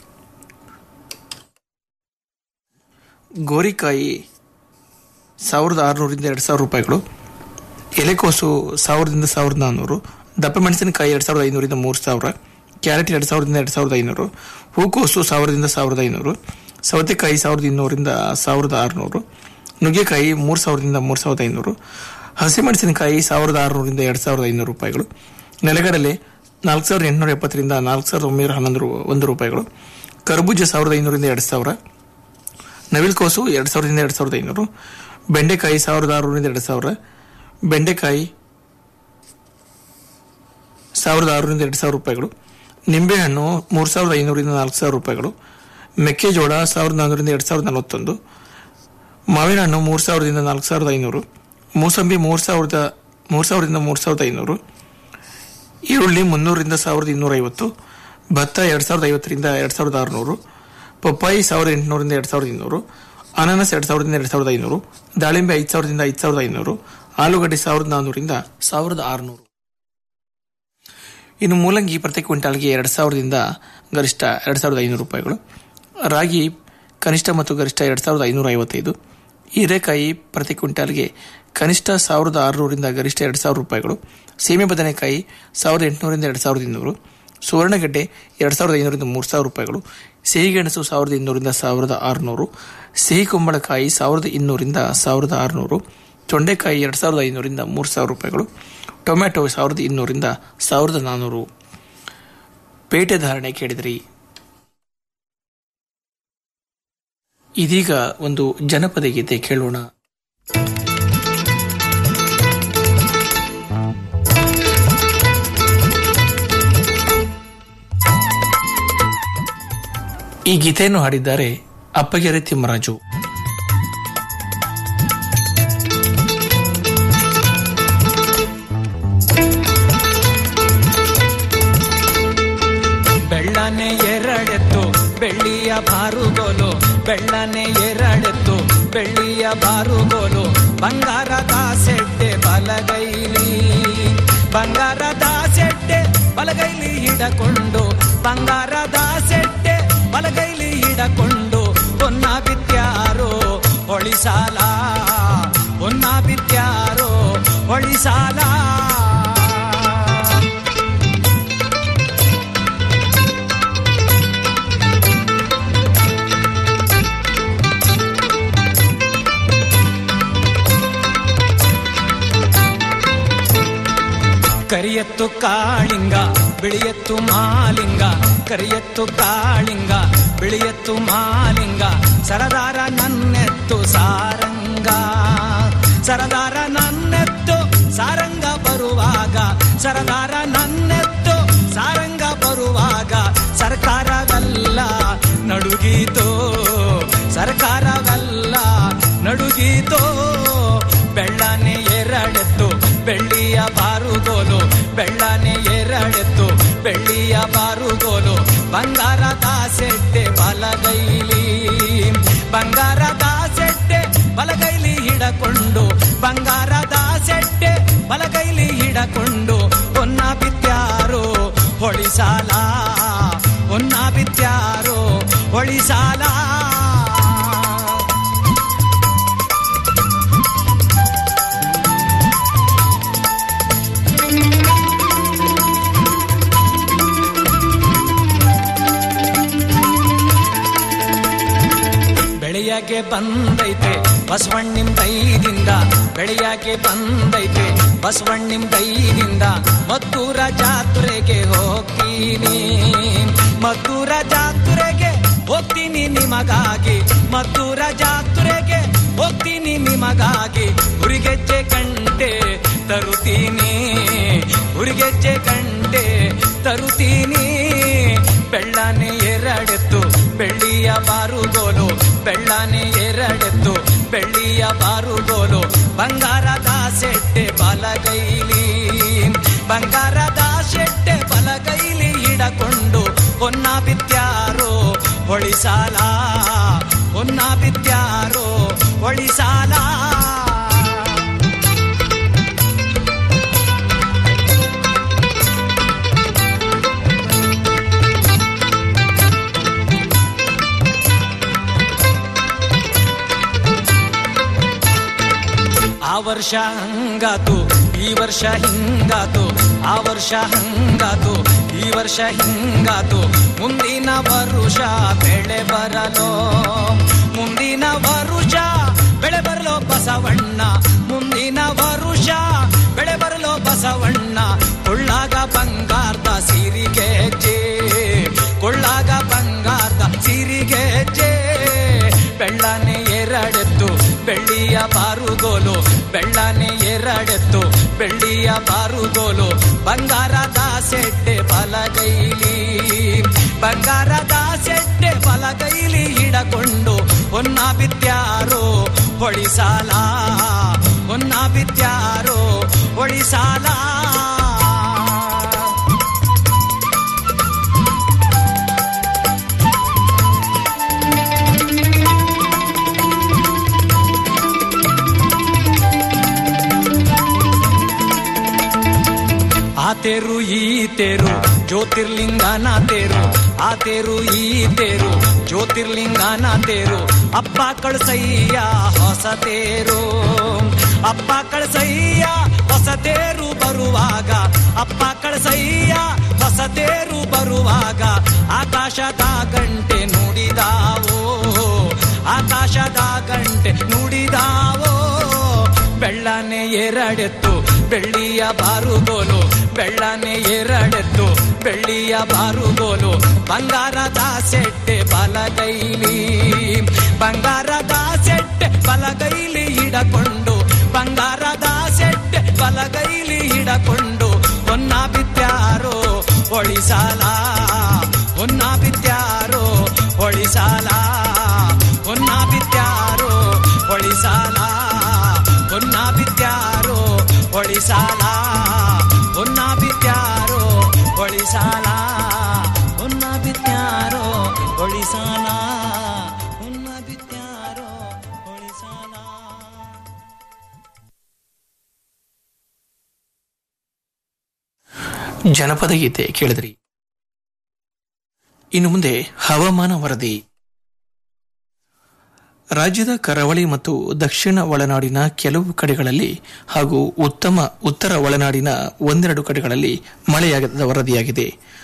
ಗೋರಿಕಾಯಿ ಸಾವಿರದ ಆರುನೂರಿಂದ ಎರಡು ಸಾವಿರ ರೂಪಾಯಿಗಳು ಎಲೆಕೋಸು ಸಾವಿರದಿಂದ ಸಾವಿರದ ನಾನ್ನೂರು ದಪ್ಪ ಮೆಣಸಿನಕಾಯಿ ಎರಡು ಸಾವಿರದ ಐನೂರಿಂದ ಮೂರು ಸಾವಿರ ಕ್ಯಾರೆಟ್ ಎರಡು ಸಾವಿರದಿಂದ ಎರಡು ಸಾವಿರದ ಐನೂರು ಹೂಕೋಸು ಸಾವಿರದಿಂದ ಸಾವಿರದ ಐನೂರು ಸೌತೆಕಾಯಿ ಸಾವಿರದ ಇನ್ನೂರಿಂದ ಸಾವಿರದ ಆರುನೂರು ನುಗ್ಗೆಕಾಯಿ ಮೂರು ಸಾವಿರದಿಂದ ಮೂರು ಸಾವಿರದ ಐನೂರು ಹಸಿಮೆಣಸಿನಕಾಯಿ ಸಾವಿರದ ಆರುನೂರಿಂದ ಎರಡು ಸಾವಿರದ ಐನೂರು ರೂಪಾಯಿಗಳು ನೆಲಗಡಲೆ ನಾಲ್ಕು ಸಾವಿರದ ಎಂಟುನೂರ ಎಪ್ಪತ್ತರಿಂದ ನಾಲ್ಕು ಸಾವಿರದ ಒಂಬೈನೂರ ಹನ್ನೊಂದು ರೂ- ಒಂದು ರೂಪಾಯಿಗಳು ಕರ್ಬೂಜ ಸಾವಿರದ ಐನೂರಿಂದ ಎರಡು ಸಾವಿರ ನವಿಲ್ಕೋಸು ಎರಡು ಸಾವಿರದಿಂದ ಎರಡು ಸಾವಿರದ ಐನೂರು ಬೆಂಡೆಕಾಯಿ ಸಾವಿರದ ಆರುನೂರಿಂದ ಎರಡು ಸಾವಿರ ಬೆಂಡೆಕಾಯಿ ಸಾವಿರದ ಆರುನೂರಿಂದ ಎರಡು ಸಾವಿರ ರೂಪಾಯಿಗಳು ನಿಂಬೆಹಣ್ಣು ಮೂರು ಸಾವಿರದ ಐನೂರಿಂದ ನಾಲ್ಕು ಸಾವಿರ ರೂಪಾಯಿಗಳು ಮೆಕ್ಕೆಜೋಳ ಸಾವಿರದ ನಾನ್ನೂರಿಂದ ಎರಡು ಸಾವಿರದ ನಲವತ್ತೊಂದು ಮಾವಿನ ಹಣ್ಣು ಮೂರು ಸಾವಿರದಿಂದ ನಾಲ್ಕು ಸಾವಿರದ ಐನೂರು ಮೂಸಂಬಿ ಮೂರು ಸಾವಿರದ ಮೂರು ಸಾವಿರದಿಂದ ಮೂರು ಸಾವಿರದ ಐನೂರು ಈರುಳ್ಳಿ ಮುನ್ನೂರಿಂದ ಸಾವಿರದ ಇನ್ನೂರ ಐವತ್ತು ಭತ್ತ ಎರಡು ಸಾವಿರದ ಐವತ್ತರಿಂದ ಎರಡು ಸಾವಿರದ ಆರುನೂರು ಪಪ್ಪಾಯಿ ಸಾವಿರದ ಎಂಟುನೂರಿಂದ ಎರಡು ಸಾವಿರದ ಇನ್ನೂರು ಅನಾನಸ್ ಎರಡು ಸಾವಿರದಿಂದ ಎರಡು ಸಾವಿರದ ಐನೂರು ದಾಳಿಂಬೆ ಐದು ಸಾವಿರದಿಂದ ಐದು ಸಾವಿರದ ಐನೂರು ಆಲೂಗಡ್ಡೆ ಸಾವಿರದ ನಾನ್ನೂರಿಂದ ಸಾವಿರದ ಆರುನೂರು ಇನ್ನು ಮೂಲಂಗಿ ಪ್ರತಿ ಕ್ವಿಂಟಾಲ್ಗೆ ಎರಡು ಸಾವಿರದಿಂದ ಗರಿಷ್ಠ ಎರಡು ಸಾವಿರದ ಐನೂರು ರೂಪಾಯಿಗಳು ರಾಗಿ ಕನಿಷ್ಠ ಮತ್ತು ಗರಿಷ್ಠ ಎರಡು ಸಾವಿರದ ಐನೂರ ಐವತ್ತೈದು ಹೀರೆಕಾಯಿ ಪ್ರತಿ ಕ್ವಿಂಟಾಲ್ಗೆ ಕನಿಷ್ಠ ಸಾವಿರದ ಆರುನೂರಿಂದ ಗರಿಷ್ಠ ಎರಡು ಸಾವಿರ ರೂಪಾಯಿಗಳು ಸೀಮೆ ಬದನೆಕಾಯಿ ಸಾವಿರದ ಎಂಟುನೂರಿಂದ ಎರಡು ಸಾವಿರದ ಇನ್ನೂರು ಸುವರ್ಣಗಡ್ಡೆ ಎರಡು ಸಾವಿರದ ಐನೂರಿಂದ ಮೂರು ಸಾವಿರ ರೂಪಾಯಿಗಳು ಸಿಹಿಗೆಣಸು ಸಾವಿರದ ಇನ್ನೂರಿಂದ ಸಾವಿರದ ಆರುನೂರು ಸಿಹಿ ಕುಂಬಳಕಾಯಿ ಸಾವಿರದ ಇನ್ನೂರಿಂದ ಸಾವಿರದ ಆರುನೂರು ತೊಂಡೆಕಾಯಿ ಎರಡು ಸಾವಿರದ ಐನೂರಿಂದ ಮೂರು ಸಾವಿರ ರೂಪಾಯಿಗಳು ಟೊಮ್ಯಾಟೊ ಸಾವಿರದ ಇನ್ನೂರಿಂದ ಸಾವಿರದ ನಾನ್ನೂರು ಪೇಟೆ ಧಾರಣೆ ಕೇಳಿದ್ರಿ ಇದೀಗ ಒಂದು ಜನಪದ ಗೀತೆ ಕೇಳೋಣ ಈ ಗೀತೆಯನ್ನು ಹಾಡಿದ್ದಾರೆ ಅಪ್ಪಗೆರೆ ತಿಮ್ಮರಾಜು ಬೆಳ್ಳನೆ ಎರಡೆತ್ತು ಬೆಳ್ಳಿಯ ಬಾರುಗೋಲು ಬೆಳ್ಳನೆ ಎರಡೆತ್ತು ಬೆಳ್ಳಿಯ ಬಾರುಗೋಲು ಬಂಗಾರದ ಸೆಡ್ಡೆ ಬಲಗೈಲಿ ಬಂಗಾರದ ಸೆಡ್ಡೆ ಬಲಗೈಲಿ ಹಿಡಕೊಂಡು ಬಂಗಾರದ ಸೆಡ್ಡೆ ಬಲಗೈಲಿ ಹಿಡಕೊಂಡು ಹೊನ್ನ ಬಿತ್ಯಾರೋ ಹೊಳಿಸಾಲ ಹೊನ್ನ ಬಿತ್ಯಾರೋ ಹೊಳಿಸಾಲ ಕರಿಯತ್ತು ಕಾಳಿಂಗ ಬಿಳಿಯತ್ತು ಮಾಲಿಂಗ ಕರಿಯತ್ತು ಕಾಳಿಂಗ ಬಿಳಿಯತ್ತು ಮಾಲಿಂಗ ಸರದಾರ ನನ್ನೆತ್ತು ಸಾರಂಗ ಸರದಾರ ನನ್ನೆತ್ತು ಸಾರಂಗ ಬರುವಾಗ ಸರದಾರ ನನ್ನೆತ್ತು ಸಾರಂಗ ಬರುವಾಗ ಸರ್ಕಾರವಲ್ಲ ನಡುಗೀತೋ ಸರ್ಕಾರವಲ್ಲ ನಡುಗೀತೋ ಬೆಳ್ಳನೆ ಎರಡೆತ್ತು ಬೆಳ್ಳಿಯ ಬಾರುಗೋಲು ಬೆಳ್ಳನೆ ಎರಡೆತ್ತು ಬೆಳ್ಳಿಯ ಬಾರುಗೋಲು ಬಂಗಾರದ ಸೆಡ್ಡೆ ಬಲಗೈಲಿ ಬಂಗಾರದ ಸೆಡ್ಡೆ ಬಲಗೈಲಿ ಹಿಡಕೊಂಡು ಬಂಗಾರದ ಸೆಡ್ಡೆ ಬಲಗೈಲಿ ಹಿಡಕೊಂಡು ಹೊನ್ನ ಬಿತ್ಯಾರೋ ಹೊಳಿಸಾಲ ಹೊನ್ನ ಬಿತ್ಯಾರೋ ಹೊಳಿಸಾಲ ಬೆಳೆಯಕ್ಕೆ ಬಂದೈತೆ ಬಸವಣ್ಣಿಂ ದೈದಿಂದ ಬೆಳೆಯಕ್ಕೆ ಬಂದೈತೆ ಬಸವಣ್ಣಿಂ ದೈದಿಂದ ಮದ್ದೂರ ಜಾತ್ರೆಗೆ ಹೋಗ್ತೀನಿ ಮದ್ದೂರ ಜಾತ್ರೆಗೆ ಹೋಗ್ತೀನಿ ನಿಮಗಾಗಿ ಮದ್ದೂರ ಜಾತ್ರೆಗೆ ಹೋಗ್ತೀನಿ ನಿಮಗಾಗಿ ಹುರಿಗೆಜ್ಜೆ ಕಂಡೆ ತರುತ್ತೀನಿ ಹುರಿಗೆಜ್ಜೆ ಕಂಡೆ ತರುತ್ತೀನಿ ಬೆಳ್ಳನೆ ಎರಡೆತ್ತು ಬೆಳ್ಳಿಯ ಬಾರುಗೋಲು ಬೆಳ್ಳನೆ ಎರಡೆತ್ತು ಬೆಳ್ಳಿಯ ಬಾರುಗೋಲು ಬಂಗಾರದ ಸೆಟ್ಟೆ ಬಲಗೈಲಿ ಬಂಗಾರದ ಶೆಟ್ಟೆ ಬಲಗೈಲಿ ಹಿಡಕೊಂಡು ಹೊನ್ನ ಬಿತ್ಯಾರೋ ಹೊಳಿಸಾಲ ಹೊನ್ನ ಬಿತ್ಯಾರೋ ಒಳಿಸಾಲ ಆ ವರ್ಷ ಹಂಗಾತು ಈ ವರ್ಷ ಹಿಂಗಾತು ಆ ವರ್ಷ ಹಂಗಾತು ಈ ವರ್ಷ ಹಿಂಗಾತು ಮುಂದಿನ ವರುಷ ಬೆಳೆ ಬರಲು ಮುಂದಿನ ವರುಷ ಬೆಳೆ ಬರಲು ಬಸವಣ್ಣ ಮುಂದಿನ ವರುಷ ಬೆಳೆ ಬರಲು ಬಸವಣ್ಣ ಕೊಳ್ಳಾಗ ಬಂಗಾರದ ಸಿರಿಗೆ ಜೇ ಕೊಳ್ಳಾಗ ಬಂಗಾರದ ಸಿರಿಗೆ ಜೇ ಬೆಳ್ಳನೆ ಎರಡೆತ್ತು ಬೆಳ್ಳಿಯ ಬಾರುಗೋಲು ಬೆಳ್ಳನೆ ಎರಡೆತ್ತು ಬೆಳ್ಳಿಯ ಬಾರುಗೋಲು ಬಂಗಾರದ ಸೆಟ್ಟೆ ಬಲಗೈಲಿ ಬಂಗಾರದ ಸೆಟ್ಟೆ ಬಲಗೈಲಿ ಹಿಡಕೊಂಡು ಹೊನ್ನ ಬಿದ್ಯಾರೋ ಹೊಳಿಸಾಲ ಹೊನ್ನ ಬಿದ್ಯಾರೋ ಹೊಳಿಸಾಲ ಆ ತೇರು ಈ ತೇರು ಜ್ಯೋತಿರ್ಲಿಂಗನ ತೇರು ಆ ತೇರು ಈ ತೇರು ಜ್ಯೋತಿರ್ಲಿಂಗನ ತೇರು ಅಪ್ಪ ಕಳ್ಸಯ್ಯ ಹೊಸ ತೇರು ಅಪ್ಪ ಕಳ್ಸಯ್ಯ ಹೊಸ ತೇರು ಬರುವಾಗ ಅಪ್ಪ ಕಳ್ಸಯ್ಯ ಹೊಸ ತೇರು ಬರುವಾಗ ಆಕಾಶದ ಗಂಟೆ ನುಡಿದಾವೋ ಆಕಾಶದ ಗಂಟೆ ನುಡಿದಾವೋ ಬೆಳ್ಳನೆ ಎರಡೆತ್ತು ಬೆಳ್ಳಿಯ ಬಾರುಗೋಲು ಬೆಳ್ಳನೆ ಎರಡೆತ್ತು ಬೆಳ್ಳಿಯ ಬಾರುಗೋಲು ಬಂಗಾರದ ಸೆಟ್ಟೆ ಬಲಗೈಲಿ ಬಂಗಾರದ ಸೆಟ್ಟೆ ಬಲಗೈಲಿ ಹಿಡಕೊಂಡು ಬಂಗಾರದ ಸೆಟ್ಟೆ ಬಲಗೈಲಿ ಹಿಡಕೊಂಡು ಹೊನ್ನ ಬಿದ್ಯಾರೋ ಒಳಿಸಾಲ ಹೊನ್ನ ಬಿದ್ಯಾರೋ ಒಳಿಸಾಲ ಹೊನ್ನ ಬಿದ್ಯಾರೋ ಒಳಿಸಾಲ ಹೊನ್ನ ಬಿದ್ಯಾರೋ ಒಳಿಸಾಲ ಹೊನ್ನ ಬಿದ್ಯಾರೋ ಒಳಿಸಾಲ ಹೊನ್ನ ಬಿದ್ಯಾರೋ ಒಳಿಸಾಲ ಹೊನ್ನ ಬಿದ್ಯಾರೋ ಒಳಿಸಾಲ ಜನಪದ ಗೀತೆ ಕೇಳಿದ್ರಿ ಇನ್ನು ಮುಂದೆ ಹವಾಮಾನ ವರದಿ ರಾಜ್ಯದ ಕರಾವಳಿ ಮತ್ತು ದಕ್ಷಿಣ ಒಳನಾಡಿನ ಕೆಲವು ಕಡೆಗಳಲ್ಲಿ ಹಾಗೂ ಉತ್ತಮ ಉತ್ತರ ಒಳನಾಡಿನ ಒಂದೆರಡು ಕಡೆಗಳಲ್ಲಿ ಮಳೆಯಾದ ವರದಿಯಾಗಿದೆ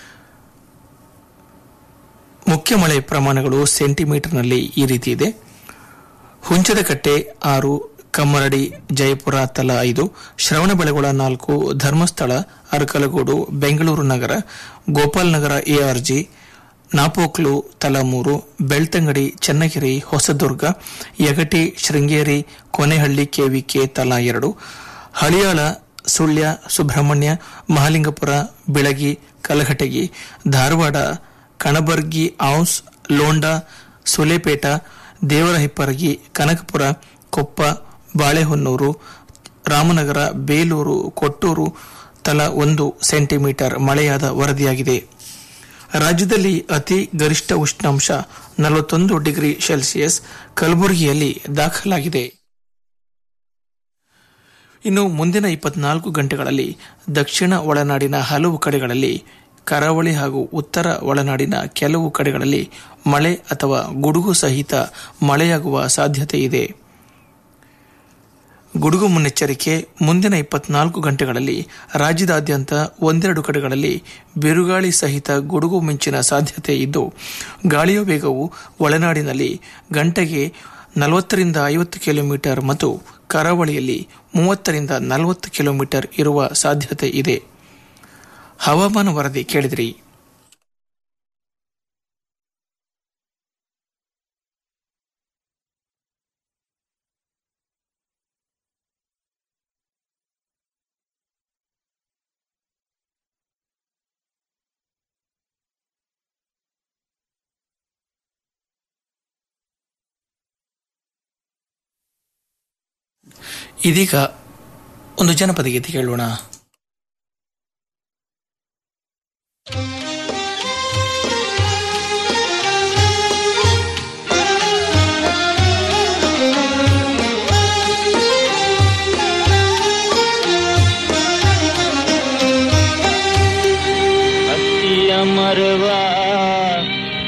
ಮುಖ್ಯ ಮಳೆ ಪ್ರಮಾಣಗಳು ಸೆಂಟಿಮೀಟರ್ನಲ್ಲಿ ಈ ರೀತಿ ಇದೆ ಹುಂಚದಕಟ್ಟೆ ಆರು ಕಮ್ಮರಡಿ ಜಯಪುರ ತಲಾ ಐದು ಶ್ರವಣಬೆಳಗೊಳ ನಾಲ್ಕು ಧರ್ಮಸ್ಥಳ ಅರಕಲಗೂಡು ಬೆಂಗಳೂರು ನಗರ ಗೋಪಾಲ್ ನಗರ ಎಆರ್ಜಿ ನಾಪೋಕ್ಲು ತಲಾ ಮೂರು ಬೆಳ್ತಂಗಡಿ ಚನ್ನಗಿರಿ ಹೊಸದುರ್ಗ ಯಗಟಿ ಶೃಂಗೇರಿ ಕೊನೆಹಳ್ಳಿ ಕೆವಿಕೆ ತಲಾ ಎರಡು ಹಳಿಯಾಳ ಸುಳ್ಯ ಸುಬ್ರಹ್ಮಣ್ಯ ಮಹಾಲಿಂಗಪುರ ಬಿಳಗಿ ಕಲಘಟಗಿ ಧಾರವಾಡ ಕಣಬರ್ಗಿ ಔಸ್ ಲೋಂಡ ಸುಲೇಪೇಟ ದೇವರಹಿಪ್ಪರಗಿ ಕನಕಪುರ ಕೊಪ್ಪ ಬಾಳೆಹೊನ್ನೂರು ರಾಮನಗರ ಬೇಲೂರು ಕೊಟ್ಟೂರು ತಲಾ ಒಂದು ಸೆಂಟಿಮೀಟರ್ ಮಳೆಯಾದ ವರದಿಯಾಗಿದೆ ರಾಜ್ಯದಲ್ಲಿ ಅತಿ ಗರಿಷ್ಠ ಉಷ್ಣಾಂಶ ನಲವತ್ತೊಂದು ಡಿಗ್ರಿ ಸೆಲ್ಸಿಯಸ್ ಕಲಬುರಗಿಯಲ್ಲಿ ದಾಖಲಾಗಿದೆ ಇನ್ನು ಮುಂದಿನ ಇಪ್ಪತ್ನಾಲ್ಕು ಗಂಟೆಗಳಲ್ಲಿ ದಕ್ಷಿಣ ಒಳನಾಡಿನ ಹಲವು ಕಡೆಗಳಲ್ಲಿ ಕರಾವಳಿ ಹಾಗೂ ಉತ್ತರ ಒಳನಾಡಿನ ಕೆಲವು ಕಡೆಗಳಲ್ಲಿ ಮಳೆ ಅಥವಾ ಗುಡುಗು ಸಹಿತ ಮಳೆಯಾಗುವ ಸಾಧ್ಯತೆ ಇದೆ ಗುಡುಗು ಮುನ್ನೆಚ್ಚರಿಕೆ ಮುಂದಿನ ಇಪ್ಪತ್ನಾಲ್ಕು ಗಂಟೆಗಳಲ್ಲಿ ರಾಜ್ಯದಾದ್ಯಂತ ಒಂದೆರಡು ಕಡೆಗಳಲ್ಲಿ ಬಿರುಗಾಳಿ ಸಹಿತ ಗುಡುಗು ಮಿಂಚಿನ ಸಾಧ್ಯತೆ ಇದ್ದು ಗಾಳಿಯ ವೇಗವು ಒಳನಾಡಿನಲ್ಲಿ ಗಂಟೆಗೆ ನಲವತ್ತರಿಂದ ಐವತ್ತು ಕಿಲೋಮೀಟರ್ ಮತ್ತು ಕರಾವಳಿಯಲ್ಲಿ ಮೂವತ್ತರಿಂದ ನಲವತ್ತು ಕಿಲೋಮೀಟರ್ ಇರುವ ಸಾಧ್ಯತೆ ಇದೆ ಹವಾಮಾನ ವರದಿ ಕೇಳಿದ್ರಿ ಇದೀಗ ಒಂದು ಜನಪದ ಗೀತೆ ಕೇಳೋಣ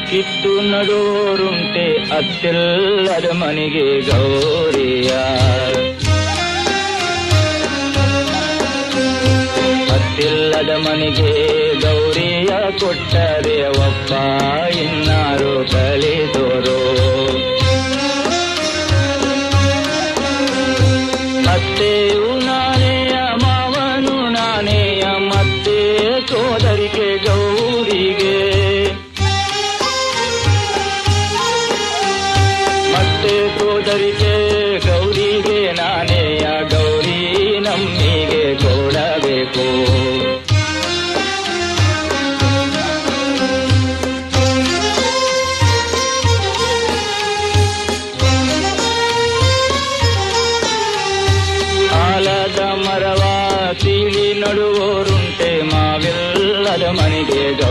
ಕಿತ್ತು ನಡುವರುಂಟೆ ಅತ್ತಿಲ್ಲದ ಮನೆಗೆ ಗೌರಿಯ ಅತ್ತಿಲ್ಲದ ಮನೆಗೆ ಗೌರಿಯ ಕೊಟ್ಟರೆ ಒಪ್ಪ ಇನ್ನಾರು ಕಲಿತೋರು ಅತ್ತೆಯು ನಾನೆಯ ಮಾವನು ನಾನೆಯ ಮತ್ತೆ ಸೋದರಿಗೆ ಗೌರಿಗೆ ಮತ್ತೆ ಸೋದರಿಗೆ ಗೌರಿಗೆ ನಾನೆಯ ಗೌರಿ ನಮ್ಮಿಗೆ ಕೊಡಬೇಕು ಆಲದ ಮರವ ಸೀಳಿ ನಡುವ